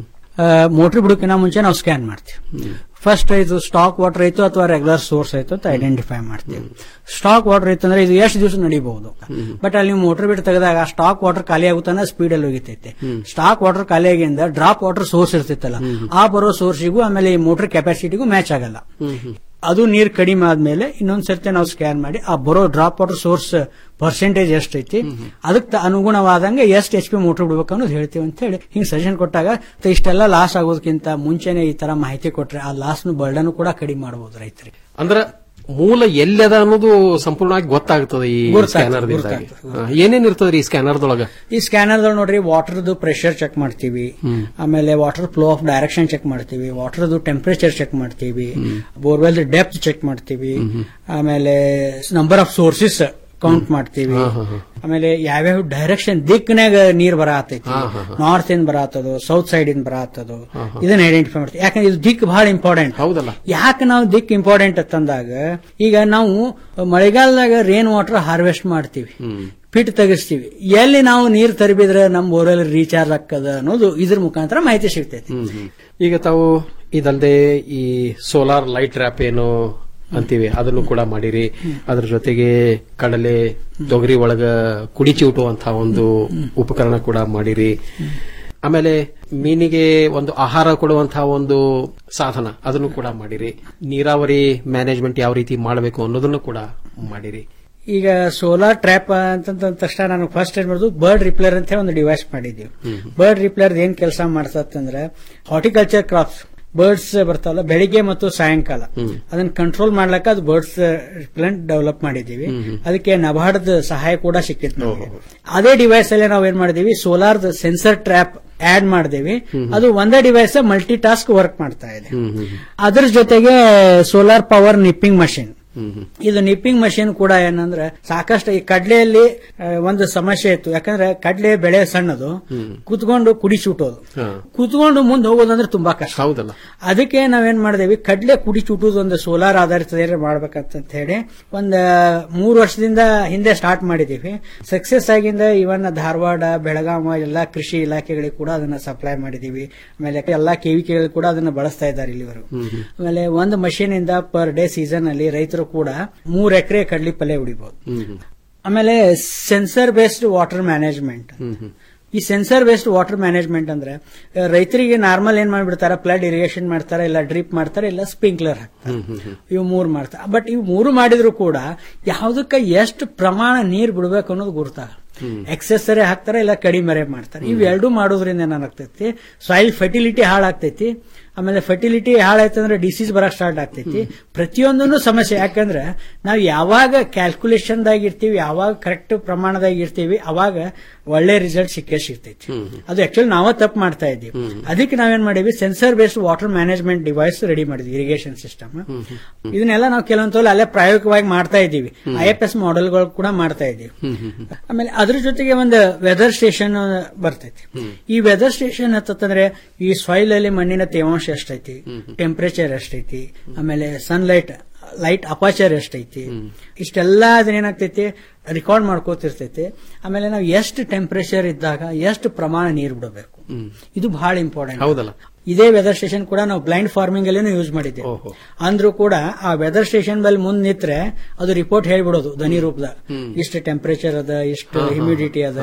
[SPEAKER 1] ಮೋಟ್ರ್ ಬಿಡೋಕಿನ ಮುಂಚೆ ನಾವು ಸ್ಕ್ಯಾನ್ ಮಾಡ್ತೀವಿ ಫಸ್ಟ್ ಇದು ಸ್ಟಾಕ್ ವಾಟರ್ ಐತು ಅಥವಾ ರೆಗ್ಯುಲರ್ ಸೋರ್ಸ್ ಐತು ಅಂತ ಐಡೆಂಟಿಫೈ ಮಾಡ್ತೀವಿ ಸ್ಟಾಕ್ ವಾಟರ್ ಐತೆ ಅಂದ್ರೆ ಇದು ಎಷ್ಟು ದಿವಸ ನಡಿಬಹುದು ಬಟ್ ಅಲ್ಲಿ ನೀವು ಮೋಟರ್ ಬಿಟ್ಟು ತೆಗೆದಾಗ ಸ್ಟಾಕ್ ವಾಟರ್ ಖಾಲಿ ಆಗುತ್ತಾನ ಸ್ಪೀಡ್ ಅಲ್ಲಿ ಹೋಗಿತೈತೆ ಸ್ಟಾಕ್ ವಾಟರ್ ಖಾಲಿ ಆಗಿಂದ ಡ್ರಾಪ್ ವಾಟರ್ ಸೋರ್ಸ್ ಇರ್ತೈತಲ್ಲ ಆ ಬರೋ ಸೋರ್ಸಿಗೂ ಆಮೇಲೆ ಈ ಮೋಟರ್ ಕೆಪಾಸಿಟಿಗೂ ಮ್ಯಾಚ್ ಆಗಲ್ಲ ಅದು ನೀರ್ ಕಡಿಮೆ ಆದ್ಮೇಲೆ ಇನ್ನೊಂದ್ ಸರ್ತಿ ನಾವು ಸ್ಕ್ಯಾನ್ ಮಾಡಿ ಆ ಬರೋ ಡ್ರಾಪ್ ವಾಟರ್ ಸೋರ್ಸ್ ಪರ್ಸೆಂಟೇಜ್ ಎಷ್ಟೈತಿ ಅದಕ್ಕೆ ಅನುಗುಣವಾದಂಗೆ ಎಷ್ಟು ಎಚ್ ಪಿ ಮೋಟರ್ ಬಿಡ್ಬೇಕು ಅನ್ನೋದು ಹೇಳ್ತೀವಿ ಅಂತ ಹೇಳಿ ಹಿಂಗ್ ಸಜೆಷನ್ ಕೊಟ್ಟಾಗ ತ ಇಷ್ಟೆಲ್ಲ ಲಾಸ್ ಆಗೋದಕ್ಕಿಂತ ಮುಂಚೆನೆ ಈ ತರ ಮಾಹಿತಿ ಕೊಟ್ರೆ ಆ ಲಾಸ್ನು ಬರ್ಡನ್ ಕೂಡ ಕಡಿಮೆ ಮಾಡಬಹುದು ರೈತರಿಗೆ
[SPEAKER 23] ಅಂದ್ರ ಮೂಲ ಎಲ್ಲದ ಅನ್ನೋದು ಸಂಪೂರ್ಣವಾಗಿ ಗೊತ್ತಾಗ್ತದೆ ಈ
[SPEAKER 1] ಗೊತ್ತಾಗ್ತದೆ,
[SPEAKER 23] ಸ್ಕ್ಯಾನರ್
[SPEAKER 1] ಗೊತ್ತಾಗ್ತದೆ.
[SPEAKER 23] ಏನೇನ್ ಇರ್ತದ್ರಿ ಈ ಸ್ಕ್ಯಾನರ್ದೊಳಗ
[SPEAKER 1] ಈ ಸ್ಕ್ಯಾನರ್ ನೋಡ್ರಿ ವಾಟರ್ದು ಪ್ರೆಷರ್ ಚೆಕ್ ಮಾಡ್ತೀವಿ ಆಮೇಲೆ water flow of direction check ಮಾಡ್ತೀವಿ ವಾಟರ್ದು ಟೆಂಪರೇಚರ್ ಚೆಕ್ ಮಾಡ್ತೀವಿ ಬೋರ್ವೆಲ್ ಡೆಪ್ತ್ ಚೆಕ್ ಮಾಡ್ತೀವಿ ಆಮೇಲೆ ನಂಬರ್ ಆಫ್ ಸೋರ್ಸಸ್ ಕೌಂಟ್ ಮಾಡ್ತೀವಿ ಆಮೇಲೆ ಯಾವ್ಯಾವ ಡೈರೆಕ್ಷನ್ ದಿಕ್ಕಿನಾಗ ನೀರ್ ಬರತೈತಿ ನಾರ್ತ್ ಇಂದ ಬರತ್ತದು ಸೌತ್ ಸೈಡ್ ಇಂದ ಬರತ್ತದು ಇದನ್ನ ಐಡೆಂಟಿಫೈ ಮಾಡ್ತೀವಿ ಯಾಕಂದ್ರೆ ಇದು ದಿಕ್ ಬಹಳ ಇಂಪಾರ್ಟೆಂಟ್
[SPEAKER 23] ಹೌದಲ್ಲ
[SPEAKER 1] ಯಾಕೆ ನಾವು ದಿಕ್ ಇಂಪಾರ್ಟೆಂಟ್ ಅಂತಂದಾಗ ಈಗ ನಾವು ಮಳೆಗಾಲದಾಗ ರೇನ್ ವಾಟರ್ ಹಾರ್ವೆಸ್ಟ್ ಮಾಡ್ತೀವಿ ಪಿಟ್ ತೆಗಿಸ್ತೀವಿ ಎಲ್ಲಿ ನಾವು ನೀರ್ ತರಬಿದ್ರೆ ನಮ್ಮ ಬೋರ್ವೆಲ್ ರೀಚಾರ್ಜ್ ಆಗ್ತದ ಅನ್ನೋದು ಇದ್ರ ಮುಖಾಂತರ ಮಾಹಿತಿ ಸಿಗ್ತೈತಿ
[SPEAKER 23] ಈಗ ತಾವು ಇದಲ್ಲದೆ ಈ ಸೋಲಾರ್ ಲೈಟ್ ಟ್ರ್ಯಾಪ್ ಏನು ಅಂತೀವಿ ಅದನ್ನು ಕೂಡ ಮಾಡಿರಿ ಅದ್ರ ಜೊತೆಗೆ ಕಡಲೆ ತೊಗರಿ ಒಳಗ ಕುಡಿ ಚಿವುಟುವಂತಹ ಒಂದು ಉಪಕರಣ ಕೂಡ ಮಾಡಿರಿ ಆಮೇಲೆ ಮೀನಿಗೆ ಒಂದು ಆಹಾರ ಕೊಡುವಂತಹ ಒಂದು ಸಾಧನ ಅದನ್ನು ಕೂಡ ಮಾಡಿರಿ ನೀರಾವರಿ ಮ್ಯಾನೇಜ್ಮೆಂಟ್ ಯಾವ ರೀತಿ ಮಾಡಬೇಕು ಅನ್ನೋದನ್ನು ಕೂಡ ಮಾಡಿರಿ
[SPEAKER 1] ಈಗ ಸೋಲಾರ್ ಟ್ರ್ಯಾಪ್ ಅಂತಂದ ತಕ್ಷಣ ನಾನು ಫಸ್ಟ್ ಏನ್ ಮಾಡೋದು ಬರ್ಡ್ ರಿಪ್ಲೇರ್ ಅಂತ ಹೇಳಿ ಒಂದು ಡಿವೈಸ್ ಮಾಡಿದ್ದೀವಿ ಬರ್ಡ್ ರಿಪ್ಲೇರ್ ಏನ್ ಕೆಲಸ ಮಾಡ್ತಂದ್ರೆ ಹಾರ್ಟಿಕಲ್ಚರ್ ಕ್ರಾಪ್ಸ್ ಬರ್ಡ್ಸ್ ಬರ್ತಾವಲ್ಲ ಬೆಳಿಗ್ಗೆ ಮತ್ತು ಸಾಯಂಕಾಲ ಅದನ್ನ ಕಂಟ್ರೋಲ್ ಮಾಡ್ಲಕ್ಕ ಅದು ಬರ್ಡ್ಸ್ ರಿಪ್ಲೆಂಟ್ ಡೆವಲಪ್ ಮಾಡಿದೀವಿ ಅದಕ್ಕೆ ನಬಾರ್ಡ್ ಸಹಾಯ ಕೂಡ ಸಿಕ್ಕಿತ್ತು ನಮಗೆ ಅದೇ ಡಿವೈಸ್ ಅಲ್ಲಿ ನಾವು ಏನ್ ಮಾಡಿದೀವಿ ಸೋಲಾರ್ ಸೆನ್ಸರ್ ಟ್ರ್ಯಾಪ್ ಆಡ್ ಮಾಡಿದೀವಿ ಅದು ಒಂದೇ ಡಿವೈಸ್ ಮಲ್ಟಿ ಟಾಸ್ಕ್ ವರ್ಕ್ ಮಾಡ್ತಾ ಇದೆ ಅದ್ರ ಜೊತೆಗೆ ಸೋಲಾರ್ ಪವರ್ ನಿಪ್ಪಿಂಗ್ ಮಷಿನ್ ಇದು ನಿಪ್ಪಿಂಗ್ ಮಷಿನ್ ಕೂಡ ಏನಂದ್ರೆ ಸಾಕಷ್ಟು ಈ ಕಡ್ಲೆಯಲ್ಲಿ ಆ, ಒಂದು ಸಮಸ್ಯೆ ಇತ್ತು ಯಾಕಂದ್ರೆ ಕಡ್ಲೆ ಬೆಳೆ ಸಣ್ಣದು ಕುತ್ಕೊಂಡು ಕುಡಿ ಚೂಟೋದು ಕುತ್ಕೊಂಡು ಮುಂದೆ ಹೋಗೋದಂದ್ರೆ ತುಂಬಾ ಕಷ್ಟ
[SPEAKER 23] ಹೌದಲ್ಲ
[SPEAKER 1] ಅದಕ್ಕೆ ನಾವೇನ್ ಮಾಡಿದೇವಿ ಕಡ್ಲೆ ಕುಡಿ ಚೂಟೋದು ಒಂದು ಸೋಲಾರ್ ಆಧಾರಿತ ಏನಾರ ಮಾಡ್ಬೇಕಂತ ಹೇಳಿ ಒಂದ್ ಮೂರು ವರ್ಷದಿಂದ ಹಿಂದೆ ಸ್ಟಾರ್ಟ್ ಮಾಡಿದೀವಿ ಸಕ್ಸೆಸ್ ಆಗಿಂದ ಇವನ್ ಧಾರವಾಡ ಬೆಳಗಾವ ಎಲ್ಲಾ ಕೃಷಿ ಇಲಾಖೆಗಳಿಗೆ ಕೂಡ ಅದನ್ನ ಸಪ್ಲೈ ಮಾಡಿದೀವಿ ಆಮೇಲೆ ಎಲ್ಲಾ ಕೆವಿಕೆಗಳು ಕೂಡ ಅದನ್ನ ಬಳಸ್ತಾ ಇದ್ದಾರೆ ಇಲ್ಲಿವರೆಗೂ ಆಮೇಲೆ ಒಂದು ಮಷೀನ್ ಇಂದ ಪರ್ ಡೇ ಸೀಸನ್ ಅಲ್ಲಿ ರೈತರು ಕೂಡ ಮೂರ್ ಎಕರೆ ಕಡ್ಲಿ ಪಲ್ಯ ಹೊಡಿಬಹುದು ಆಮೇಲೆ ಸೆನ್ಸರ್ ಬೇಸ್ಡ್ ವಾಟರ್ ಮ್ಯಾನೇಜ್ಮೆಂಟ್ ಈ ಸೆನ್ಸರ್ ಬೇಸ್ಡ್ ವಾಟರ್ ಮ್ಯಾನೇಜ್ಮೆಂಟ್ ಅಂದ್ರೆ ಆ, ರೈತರಿಗೆ ನಾರ್ಮಲ್ ಏನ್ ಮಾಡ್ಬಿಡ್ತಾರ ಫ್ಲಡ್ ಇರಿಗೇಷನ್ ಮಾಡ್ತಾರೆ ಇಲ್ಲ ಡ್ರಿಪ್ ಮಾಡ್ತಾರೆ ಇಲ್ಲ ಸ್ಪ್ರಿಂಕ್ಲರ್ ಹಾಕ್ತಾರೆ ಇವು ಮೂರು ಮಾಡ್ತಾರೆ ಬಟ್ ಇವು ಮೂರು ಮಾಡಿದ್ರು ಕೂಡ ಯಾವ್ದಕ್ಕ ಎಷ್ಟು ಪ್ರಮಾಣ ನೀರ್ ಬಿಡ್ಬೇಕು ಅನ್ನೋದು ಗುರ್ತಾಗ ಎಕ್ಸೆಸರಿ ಹಾಕ್ತಾರೆ ಇಲ್ಲ ಕಡಿಮೆ ಮಾಡ್ತಾರೆ ಇವೆರಡೂ ಮಾಡೋದ್ರಿಂದ ಏನಾಗ್ತೈತಿ ಸಾಯಿಲ್ ಫರ್ಟಿಲಿಟಿ ಹಾಳಾಗ್ತೈತಿ ಆಮೇಲೆ ಫರ್ಟಿಲಿಟಿ ಹಾಳಾಯ್ತಂದ್ರೆ ಡಿಸೀಸ್ ಬರಕ್ ಸ್ಟಾರ್ಟ್ ಆಗ್ತೈತಿ ಪ್ರತಿಯೊಂದನ್ನು ಸಮಸ್ಯೆ ಯಾಕಂದ್ರೆ ನಾವು ಯಾವಾಗ ಕ್ಯಾಲ್ಕುಲೇಷನ್ ದಾಗ ಇರ್ತೀವಿ ಯಾವಾಗ ಕರೆಕ್ಟ್ ಪ್ರಮಾಣದಾಗ ಇರ್ತೀವಿ ಅವಾಗ ಒಳ್ಳೆ ರಿಸಲ್ಟ್ ಸಿಕ್ಕೇ ಸಿಗ್ತೈತಿ ಅದು ಆಕ್ಚುಲಿ ನಾವ ತಪ್ಪು ಮಾಡ್ತಾ ಇದ್ದೀವಿ ಅದಕ್ಕೆ ನಾವೇನ್ ಮಾಡೀವಿ sensor based water management device ready ಮಾಡಿದ್ವಿ ಇರಿಗೇಷನ್ ಸಿಸ್ಟಮ್ ಇದನ್ನೆಲ್ಲ ನಾವು ಕೆಲವೊಂದು ತೋಲ್ ಅಲ್ಲೇ ಪ್ರಾಯೋಗಿಕವಾಗಿ ಮಾಡ್ತಾ ಇದ್ದೀವಿ ಐ ಎಫ್ ಎಸ್ ಮಾಡೆಲ್ಗಳು ಕೂಡ ಮಾಡ್ತಾ ಇದ್ದೀವಿ ಆಮೇಲೆ ಅದ್ರ ಜೊತೆಗೆ ಒಂದು ವೆದರ್ ಸ್ಟೇಷನ್ ಬರ್ತೈತಿ ಈ ವೆದರ್ ಸ್ಟೇಷನ್ ಹತ್ತಂದ್ರೆ ಈ ಸಾಯಿಲ್ ಅಲ್ಲಿ ಮಣ್ಣಿನ ತೇವಾಂಶ ಎಷ್ಟೈತಿ ಟೆಂಪರೇಚರ್ ಎಷ್ಟೈತಿ ಆಮೇಲೆ ಸನ್ಲೈಟ್ ಲೈಟ್ ಅಪಾಚರ್ ಎಷ್ಟೈತಿ ಇಷ್ಟೆಲ್ಲ ಅದನ್ನೇನಾಗ್ತೈತಿ ರೆಕಾರ್ಡ್ ಮಾಡ್ಕೋತಿರ್ತೈತಿ ಆಮೇಲೆ ನಾವು ಎಷ್ಟು ಟೆಂಪರೇಚರ್ ಇದ್ದಾಗ ಎಷ್ಟು ಪ್ರಮಾಣ ನೀರು ಬಿಡಬೇಕು ಇದು ಬಹಳ ಇಂಪಾರ್ಟೆಂಟ್
[SPEAKER 23] ಹೌದಲ್ಲ
[SPEAKER 1] ಇದೇ ವೆದರ್ ಸ್ಟೇಷನ್ ಕೂಡ ನಾವು ಬ್ಲೈಂಡ್ ಫಾರ್ಮಿಂಗ್ ಅಲ್ಲಿನೂ ಯೂಸ್ ಮಾಡಿದ್ದೇವೆ ಅಂದ್ರೂ ಕೂಡ ಆ ವೆದರ್ ಸ್ಟೇಷನ್ ಬಲ್ಲಿ ಮುಂದ್ ನಿಂತ್ರೆ ಅದು ರಿಪೋರ್ಟ್ ಹೇಳ್ಬಿಡೋದು ಧ್ವನಿ ರೂಪದ ಇಷ್ಟು ಟೆಂಪರೇಚರ್ ಅದ ಇಷ್ಟು ಹ್ಯುಮಿಡಿಟಿ ಅದ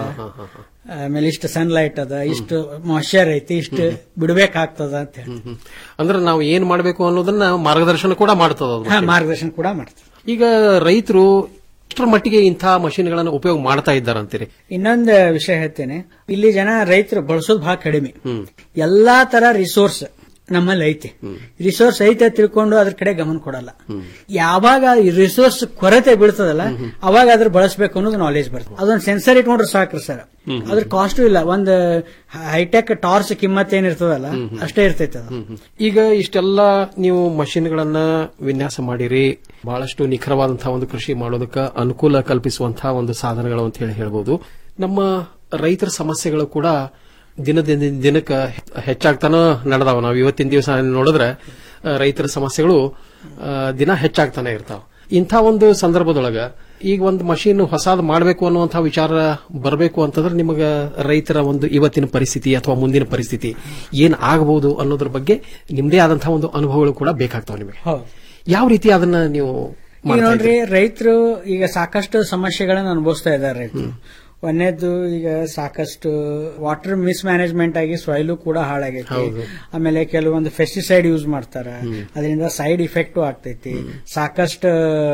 [SPEAKER 1] ಆಮೇಲೆ ಇಷ್ಟು ಸನ್ಲೈಟ್ ಅದ ಇಷ್ಟು ಮಾಯ್ಚರ್ ಐತಿ ಇಷ್ಟು ಬಿಡ್ಬೇಕಾಗ್ತದ ಅಂತ ಹೇಳಿ
[SPEAKER 23] ಅಂದ್ರೆ ನಾವು ಏನ್ ಮಾಡಬೇಕು ಅನ್ನೋದನ್ನ ಮಾರ್ಗದರ್ಶನ ಕೂಡ ಮಾಡ್ತದ ಅದು.
[SPEAKER 1] ಹಾ, ಮಾರ್ಗದರ್ಶನ ಕೂಡ ಮಾಡ್ತಾರೆ
[SPEAKER 23] ಈಗ ರೈತರು ಇಷ್ಟರ ಮಟ್ಟಿಗೆ ಇಂಥ ಮಷಿನ್ಗಳನ್ನು ಉಪಯೋಗ ಮಾಡ್ತಾ ಇದ್ದಾರಂತೀರಿ
[SPEAKER 1] ಇನ್ನೊಂದು ವಿಷಯ ಹೇಳ್ತೇನೆ ಇಲ್ಲಿ ಜನ ರೈತರು ಬಳಸೋದು ಬಹಳ ಕಡಿಮೆ ಎಲ್ಲಾ ತರ ರಿಸೋರ್ಸ್ ನಮ್ಮಲ್ಲಿ ಐತಿ ರಿಸೋರ್ಸ್ ಐತೆ ತಿಳ್ಕೊಂಡು ಅದ್ರ ಕಡೆ ಗಮನ ಕೊಡಲ್ಲ ಯಾವಾಗ ರಿಸೋರ್ಸ್ ಕೊರತೆ ಬೀಳ್ತದಲ್ಲ ಅವಾಗ ಅದ್ರ ಬಳಸಬೇಕು ಅನ್ನೋದು ನಾಲೆಜ್ ಬರ್ತದೆ ಅದೊಂದು ಸೆನ್ಸರ್ ಇಟ್ಕೊಂಡ್ರೆ ಸಾಕ್ರಿ ಸರ್ ಅದ್ರ ಕಾಸ್ಟು ಇಲ್ಲ ಒಂದು ಹೈಟೆಕ್ ಟಾರ್ಚ್ ಕಿಮ್ಮತ್ ಏನಿರ್ತದಲ್ಲ ಅಷ್ಟೇ ಇರ್ತೈತೆ ಅದು
[SPEAKER 23] ಈಗ ಇಷ್ಟೆಲ್ಲ ನೀವು ಮಷಿನ್ಗಳನ್ನ ವಿನ್ಯಾಸ ಮಾಡಿರಿ ಬಹಳಷ್ಟು ನಿಖರವಾದಂತಹ ಒಂದು ಕೃಷಿ ಮಾಡೋದಕ್ಕೆ ಅನುಕೂಲ ಕಲ್ಪಿಸುವಂತಹ ಒಂದು ಸಾಧನಗಳು ಅಂತ ಹೇಳಿ ಹೇಳ್ಬೋದು ನಮ್ಮ ರೈತರ ಸಮಸ್ಯೆಗಳು ಕೂಡ ದಿನದಿಂದ ದಿನಕ್ಕೆ ಹೆಚ್ಚಾಗ್ತಾನ ನಡೆದಾವ ನಾವು ಇವತ್ತಿನ ದಿವಸ ನೋಡಿದ್ರೆ ಆ, ರೈತರ ಸಮಸ್ಯೆಗಳು ಆ, ದಿನ ಹೆಚ್ಚಾಗ್ತಾನೆ ಇರ್ತಾವ ಇಂಥ ಒಂದು ಸಂದರ್ಭದೊಳಗ ಈಗ ಒಂದು ಮಷೀನ್ ಹೊಸಾದ್ ಮಾಡಬೇಕು ಅನ್ನುವಂಥ ವಿಚಾರ ಬರಬೇಕು ಅಂತಂದ್ರೆ ನಿಮಗೆ ರೈತರ ಒಂದು ಇವತ್ತಿನ ಪರಿಸ್ಥಿತಿ ಅಥವಾ ಮುಂದಿನ ಪರಿಸ್ಥಿತಿ ಏನ್ ಆಗಬಹುದು ಅನ್ನೋದ್ರ ಬಗ್ಗೆ ನಿಮ್ದೇ ಆದಂತಹ ಒಂದು ಅನುಭವಗಳು ಕೂಡ ಬೇಕಾಗ್ತಾವ ನಿಮಗೆ
[SPEAKER 1] ಹೌದು
[SPEAKER 23] ಯಾವ ರೀತಿ ಅದನ್ನ ನೀವು
[SPEAKER 1] ಈಗ
[SPEAKER 23] ಮಾಡ್ತಾ
[SPEAKER 1] ನೋಡ್ರಿ
[SPEAKER 23] ಇದ್ದೀರಿ?
[SPEAKER 1] ರೈತರು ಈಗ ಸಾಕಷ್ಟು ಸಮಸ್ಯೆಗಳನ್ನ ಅನುಭವಿಸ್ತಾ ಇದ್ದಾರೆ ರೈತರು ಒಂದೇದ್ದು ಈಗ ಸಾಕಷ್ಟು ವಾಟರ್ ಮಿಸ್ ಮ್ಯಾನೇಜ್ಮೆಂಟ್ ಆಗಿ ಸಾಯಿಲು ಕೂಡ ಹಾಳಾಗೈತಿ
[SPEAKER 23] ಹೌದು.
[SPEAKER 1] ಆಮೇಲೆ ಕೆಲವೊಂದು ಫೆಸ್ಟಿಸೈಡ್ ಯೂಸ್ ಮಾಡ್ತಾರ ಅದರಿಂದ ಸೈಡ್ ಇಫೆಕ್ಟ್ ಆಗ್ತೈತಿ ಸಾಕಷ್ಟು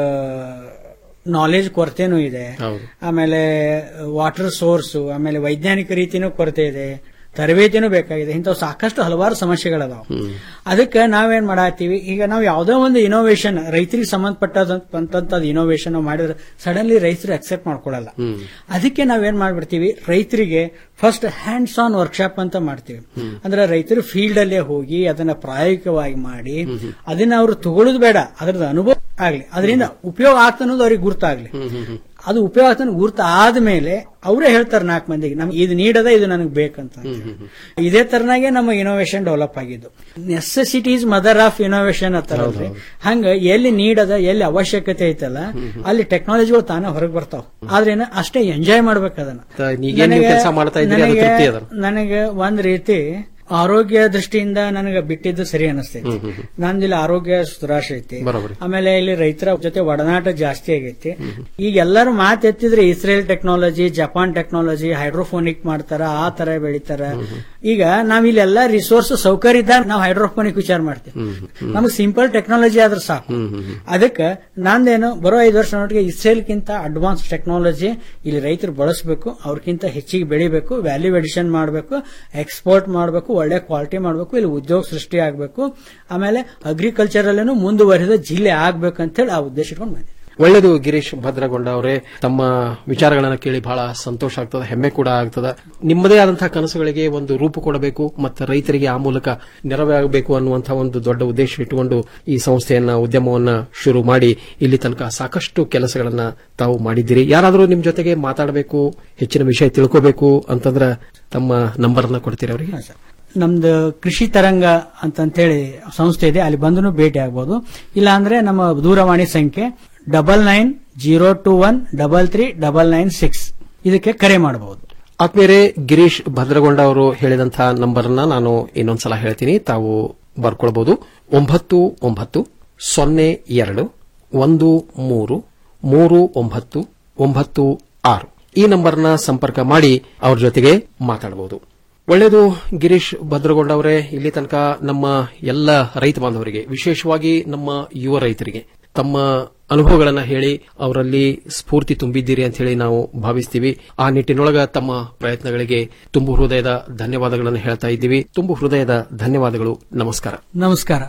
[SPEAKER 1] ನಾಲೆಜ್ ಕೊರತೆನೂ ಇದೆ
[SPEAKER 23] ಹೌದು.
[SPEAKER 1] ಆಮೇಲೆ ವಾಟರ್ ಸೋರ್ಸ್ ಆಮೇಲೆ ವೈಜ್ಞಾನಿಕ ರೀತಿನೂ ಕೊರತೆ ಇದೆ ತರಬೇತಿನೂ ಬೇಕಾಗಿದೆ ಇಂಥವು ಸಾಕಷ್ಟು ಹಲವಾರು ಸಮಸ್ಯೆಗಳದಾವ ಅದಕ್ಕೆ ನಾವೇನ್ ಮಾಡತ್ತೀವಿ ಈಗ ನಾವು ಯಾವುದೋ ಒಂದು ಇನೋವೇಷನ್ ರೈತರಿಗೆ ಸಂಬಂಧಪಟ್ಟಂತ ಇನೋವೇಷನ್ ಮಾಡಿದ್ರೆ ಸಡನ್ಲಿ ರೈತರು ಅಕ್ಸೆಪ್ಟ್ ಮಾಡ್ಕೊಳಲ್ಲ ಅದಕ್ಕೆ ನಾವೇನ್ ಮಾಡ್ಬಿಡ್ತೀವಿ ರೈತರಿಗೆ ಫಸ್ಟ್ ಹ್ಯಾಂಡ್ಸ್ ಆನ್ ವರ್ಕ್ಶಾಪ್ ಅಂತ ಮಾಡ್ತೀವಿ ಅಂದ್ರೆ ರೈತರು ಫೀಲ್ಡ್ ಅಲ್ಲೇ ಹೋಗಿ ಅದನ್ನ ಪ್ರಾಯೋಗಿಕವಾಗಿ ಮಾಡಿ ಅದನ್ನ ಅವರು ತಗೊಳ್ಳೋದು ಬೇಡ ಅದರದ ಅನುಭವ ಆಗ್ಲಿ ಅದರಿಂದ ಉಪಯೋಗ ಆಗ್ತಾ ಅನ್ನೋದು ಅವ್ರಿಗೆ ಗುರ್ತಾಗ್ಲಿ ಅದು ಉಪಯೋಗ ಆಗ್ತಾನೆ ಗುರ್ತು ಆದ್ಮೇಲೆ ಅವರೇ ಹೇಳ್ತಾರೆ ನಾಲ್ಕು ಮಂದಿಗೆ ನಮ್ಗೆ ಇದು ನೀಡದ ಇದು ನನಗೆ ಬೇಕಂತ ಇದೇ ತರನಾಗೆ ನಮ್ಮ ಇನೋವೇಷನ್ ಡೆವಲಪ್ ಆಗಿದ್ದು necessity is mother of innovation ಅಂತಾರಲ್ರಿ ಹಂಗ ಎಲ್ಲಿ ನೀಡದ ಎಲ್ಲಿ ಅವಶ್ಯಕತೆ ಐತಲ್ಲ ಅಲ್ಲಿ ಟೆಕ್ನಾಲಜಿಗಳು ತಾನೇ ಹೊರಗೆ ಬರ್ತಾವ ಆದ್ರೇನ ಅಷ್ಟೇ ಎಂಜಾಯ್ ಮಾಡ್ಬೇಕು ಅದನ್ನ
[SPEAKER 23] ತ- ಈಗೇನ್ ನೀವು
[SPEAKER 1] ನನಗೆ-
[SPEAKER 23] ಕೆಲಸ ಮಾಡ್ತಾ ಇದ್ದೀರಿ ಅದು
[SPEAKER 1] ನನಗೆ-
[SPEAKER 23] ತೃಪ್ತಿ ಅದ
[SPEAKER 1] ನನಗೆ ಒಂದ್ ರೀತಿ ಆರೋಗ್ಯ ದೃಷ್ಟಿಯಿಂದ ನನಗೆ ಬಿಟ್ಟಿದ್ದು ಸರಿ ಅನಿಸ್ತೈತಿ ನಂದಿಲ್ಲಿ ಆರೋಗ್ಯ ಸುಧಾರಿಸ ಐತಿ
[SPEAKER 23] ಬರೋಬ್ಬರಿ.
[SPEAKER 1] ಆಮೇಲೆ ಇಲ್ಲಿ ರೈತರ ಜೊತೆ ಒಡನಾಟ ಜಾಸ್ತಿ ಆಗೈತಿ ಈಗ ಎಲ್ಲರೂ ಮಾತು ಎತ್ತಿದ್ರೆ Israel technology Japan technology hydroponic ಮಾಡ್ತಾರ ಆ ತರ ಬೆಳಿತಾರ ಈಗ ನಾವ್ ಇಲ್ಲೆಲ್ಲ ರಿಸೋರ್ಸ್ ಸೌಕರ್ಯ ಇದ್ದಾಗ ನಾವು ಹೈಡ್ರೋಫೋನಿಕ್ ವಿಚಾರ ಮಾಡ್ತೀವಿ ನಮ್ಗೆ ಸಿಂಪಲ್ ಟೆಕ್ನಾಲಜಿ ಆದ್ರೆ ಸಾಕು ಅದಕ್ಕೆ ನಂದೇನು ಬರೋ ಐದು ವರ್ಷ ನೋಟಿಗೆ ಇಸ್ರೇಲ್ಗಿಂತ ಅಡ್ವಾನ್ಸ್ ಟೆಕ್ನಾಲಜಿ ಇಲ್ಲಿ ರೈತರು ಬಳಸಬೇಕು ಅವ್ರಕ್ಕಿಂತ ಹೆಚ್ಚಿಗೆ ಬೆಳಿಬೇಕು ವ್ಯಾಲ್ಯೂ ಎಡಿಷನ್ ಮಾಡಬೇಕು ಎಕ್ಸ್ಪೋರ್ಟ್ ಮಾಡಬೇಕು ಒಳ್ಳೆ ಕ್ವಾಲಿಟಿ ಮಾಡಬೇಕು ಇಲ್ಲಿ ಉದ್ಯೋಗ ಸೃಷ್ಟಿ ಆಗಬೇಕು ಆಮೇಲೆ ಅಗ್ರಿಕಲ್ಚರ್ ಅಲ್ಲೂ ಮುಂದುವರಿದ ಜಿಲ್ಲೆ ಆಗ್ಬೇಕು ಅಂತ ಹೇಳಿ ಆ ಉದ್ದೇಶ ಇಟ್ಕೊಂಡು ಬಂದಿದೆ
[SPEAKER 23] ಒಳ್ಳೆಯದು ಗಿರೀಶ್ ಭದ್ರಗೊಂಡ ಅವರೇ ತಮ್ಮ ವಿಚಾರಗಳನ್ನ ಕೇಳಿ ಬಹಳ ಸಂತೋಷ ಆಗ್ತದೆ ಹೆಮ್ಮೆ ಕೂಡ ಆಗ್ತದೆ ನಿಮ್ಮದೇ ಆದಂತಹ ಕನಸುಗಳಿಗೆ ಒಂದು ರೂಪ ಕೊಡಬೇಕು ಮತ್ತು ರೈತರಿಗೆ ಆ ಮೂಲಕ ನೆರವಾಗಬೇಕು ಅನ್ನುವಂತಹ ಒಂದು ದೊಡ್ಡ ಉದ್ದೇಶ ಇಟ್ಟುಕೊಂಡು ಈ ಸಂಸ್ಥೆಯನ್ನ ಉದ್ಯಮವನ್ನ ಶುರು ಮಾಡಿ ಇಲ್ಲಿ ತನಕ ಸಾಕಷ್ಟು ಕೆಲಸಗಳನ್ನ ತಾವು ಮಾಡಿದ್ದೀರಿ ಯಾರಾದರೂ ನಿಮ್ ಜೊತೆಗೆ ಮಾತಾಡಬೇಕು ಹೆಚ್ಚಿನ ವಿಷಯ ತಿಳ್ಕೋಬೇಕು ಅಂತಂದ್ರೆ ತಮ್ಮ ನಂಬರ್ನ ಕೊಡ್ತೀರಿ ಅವರಿಗೆ
[SPEAKER 1] ನಮ್ದು ಕೃಷಿ ತರಂಗ ಅಂತಂತೇಳಿ ಸಂಸ್ಥೆ ಇದೆ ಅಲ್ಲಿ ಬಂದು ಭೇಟಿ ಆಗ್ಬೋದು ಇಲ್ಲ ಅಂದ್ರೆ ನಮ್ಮ ದೂರವಾಣಿ ಸಂಖ್ಯೆ double nine zero two one double three double nine six ಇದಕ್ಕೆ ಕರೆ ಮಾಡಬಹುದು
[SPEAKER 23] ಆತ್ಮೀಯರೇ ಗಿರೀಶ್ ಭದ್ರಗೊಂಡ ಅವರು ಹೇಳಿದಂತಹ ನಂಬರ್ನ ನಾನು ಇನ್ನೊಂದ್ಸಲ ಹೇಳ್ತೀನಿ ತಾವು ಬರ್ಕೊಳ್ಬಹುದು ಒಂಬತ್ತು ಒಂಬತ್ತು ಸೊನ್ನೆ ಎರಡು ಒಂದು ಮೂರು ಮೂರು ಒಂಬತ್ತು ಒಂಬತ್ತು ಆರು ಈ ನಂಬರ್ನ ಸಂಪರ್ಕ ಮಾಡಿ ಅವ್ರ ಜೊತೆಗೆ ಮಾತಾಡಬಹುದು ಒಳ್ಳೆಯದು ಗಿರೀಶ್ ಭದ್ರಗೊಂಡ ಅವರೇ ಇಲ್ಲಿ ತನಕ ನಮ್ಮ ಎಲ್ಲ ರೈತ ಬಾಂಧವರಿಗೆ ವಿಶೇಷವಾಗಿ ನಮ್ಮ ಯುವ ರೈತರಿಗೆ ತಮ್ಮ ಅನುಭವಗಳನ್ನ ಹೇಳಿ ಅವರಲ್ಲಿ ಸ್ಫೂರ್ತಿ ತುಂಬಿದ್ದೀರಿ ಅಂತ ಹೇಳಿ ನಾವು ಭಾವಿಸ್ತೀವಿ ಆ ನಿಟ್ಟಿನೊಳಗ ತಮ್ಮ ಪ್ರಯತ್ನಗಳಿಗೆ ತುಂಬು ಹೃದಯದ ಧನ್ಯವಾದಗಳನ್ನು ಹೇಳ್ತಾ ಇದ್ದೀವಿ ತುಂಬು ಹೃದಯದ ಧನ್ಯವಾದಗಳು ನಮಸ್ಕಾರ
[SPEAKER 1] ನಮಸ್ಕಾರ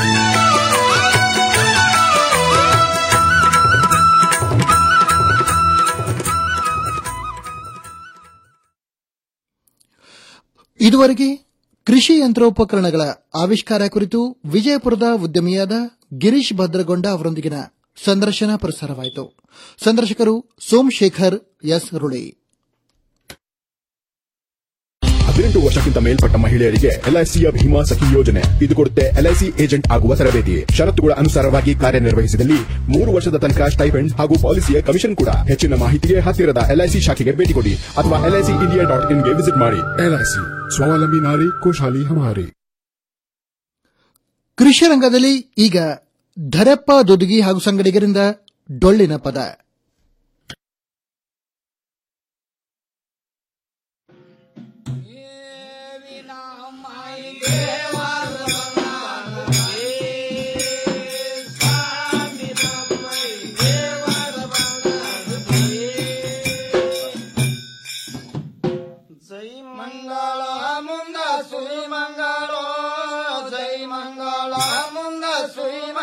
[SPEAKER 2] ಇದುವರೆಗೆ ಕೃಷಿ ಯಂತ್ರೋಪಕರಣಗಳ ಆವಿಷ್ಕಾರ ಕುರಿತು ವಿಜಯಪುರದ ಉದ್ಯಮಿಯಾದ ಗಿರೀಶ್ ಭದ್ರಗೊಂಡ ಅವರೊಂದಿಗಿನ ಸಂದರ್ಶನ ಪ್ರಸಾರವಾಯಿತು ಸಂದರ್ಶಕರು ಸೋಮಶೇಖರ್ ಎಸ್ ರುಳಿ
[SPEAKER 22] ಹದಿನೆಂಟು ವರ್ಷಕ್ಕಿಂತ ಮೇಲ್ಪಟ್ಟ ಮಹಿಳೆಯರಿಗೆ ಎಲ್ಐಸಿಯ ಭೀಮಾ ಸಖಿ ಯೋಜನೆ ಇದು ಕೊಡುತ್ತೆ ಎಲ್ಐಸಿ ಏಜೆಂಟ್ ಆಗುವ ತರಬೇತಿ ಷರತ್ತುಗಳ ಅನುಸಾರವಾಗಿ ಕಾರ್ಯನಿರ್ವಹಿಸಿದಲ್ಲಿ ಮೂರು ವರ್ಷದ ತನಕ ಸ್ಟೈಪೆಂಡ್ ಹಾಗೂ ಪಾಲಿಸಿಯ ಕಮಿಷನ್ ಕೂಡ ಹೆಚ್ಚಿನ ಮಾಹಿತಿಗೆ ಹತ್ತಿರದ ಎಲ್ಐಸಿ ಶಾಖೆಗೆ ಭೇಟಿ ಕೊಡಿ ಅಥವಾ ಎಲ್ಐಸಿ ಇಂಡಿಯಾ ಡಾಟ್ ಇನ್ಗೆ ವಿಸಿಟ್ ಮಾಡಿ ಎಲ್ಐಸಿ ಸ್ವಾವಲಂಬಿ ನಾರಿ ಖುಷಾಲಿ ಹಮಾರಿ
[SPEAKER 2] ಕೃಷಿ ರಂಗದಲ್ಲಿ ಈಗ ಧರೆಪ್ಪ ದುದುಗಿ ಹಾಗೂ ಸಂಗಡಿಗರಿಂದ ಡೊಳ್ಳಿನ ಪದ
[SPEAKER 4] ಜೈ ಮಂಗಳ ಮುಂದ ಸುಯಿ ಮಂಗಳ ಜೈ ಮಂಗಳ ಮುಂದ ಸುಯಿ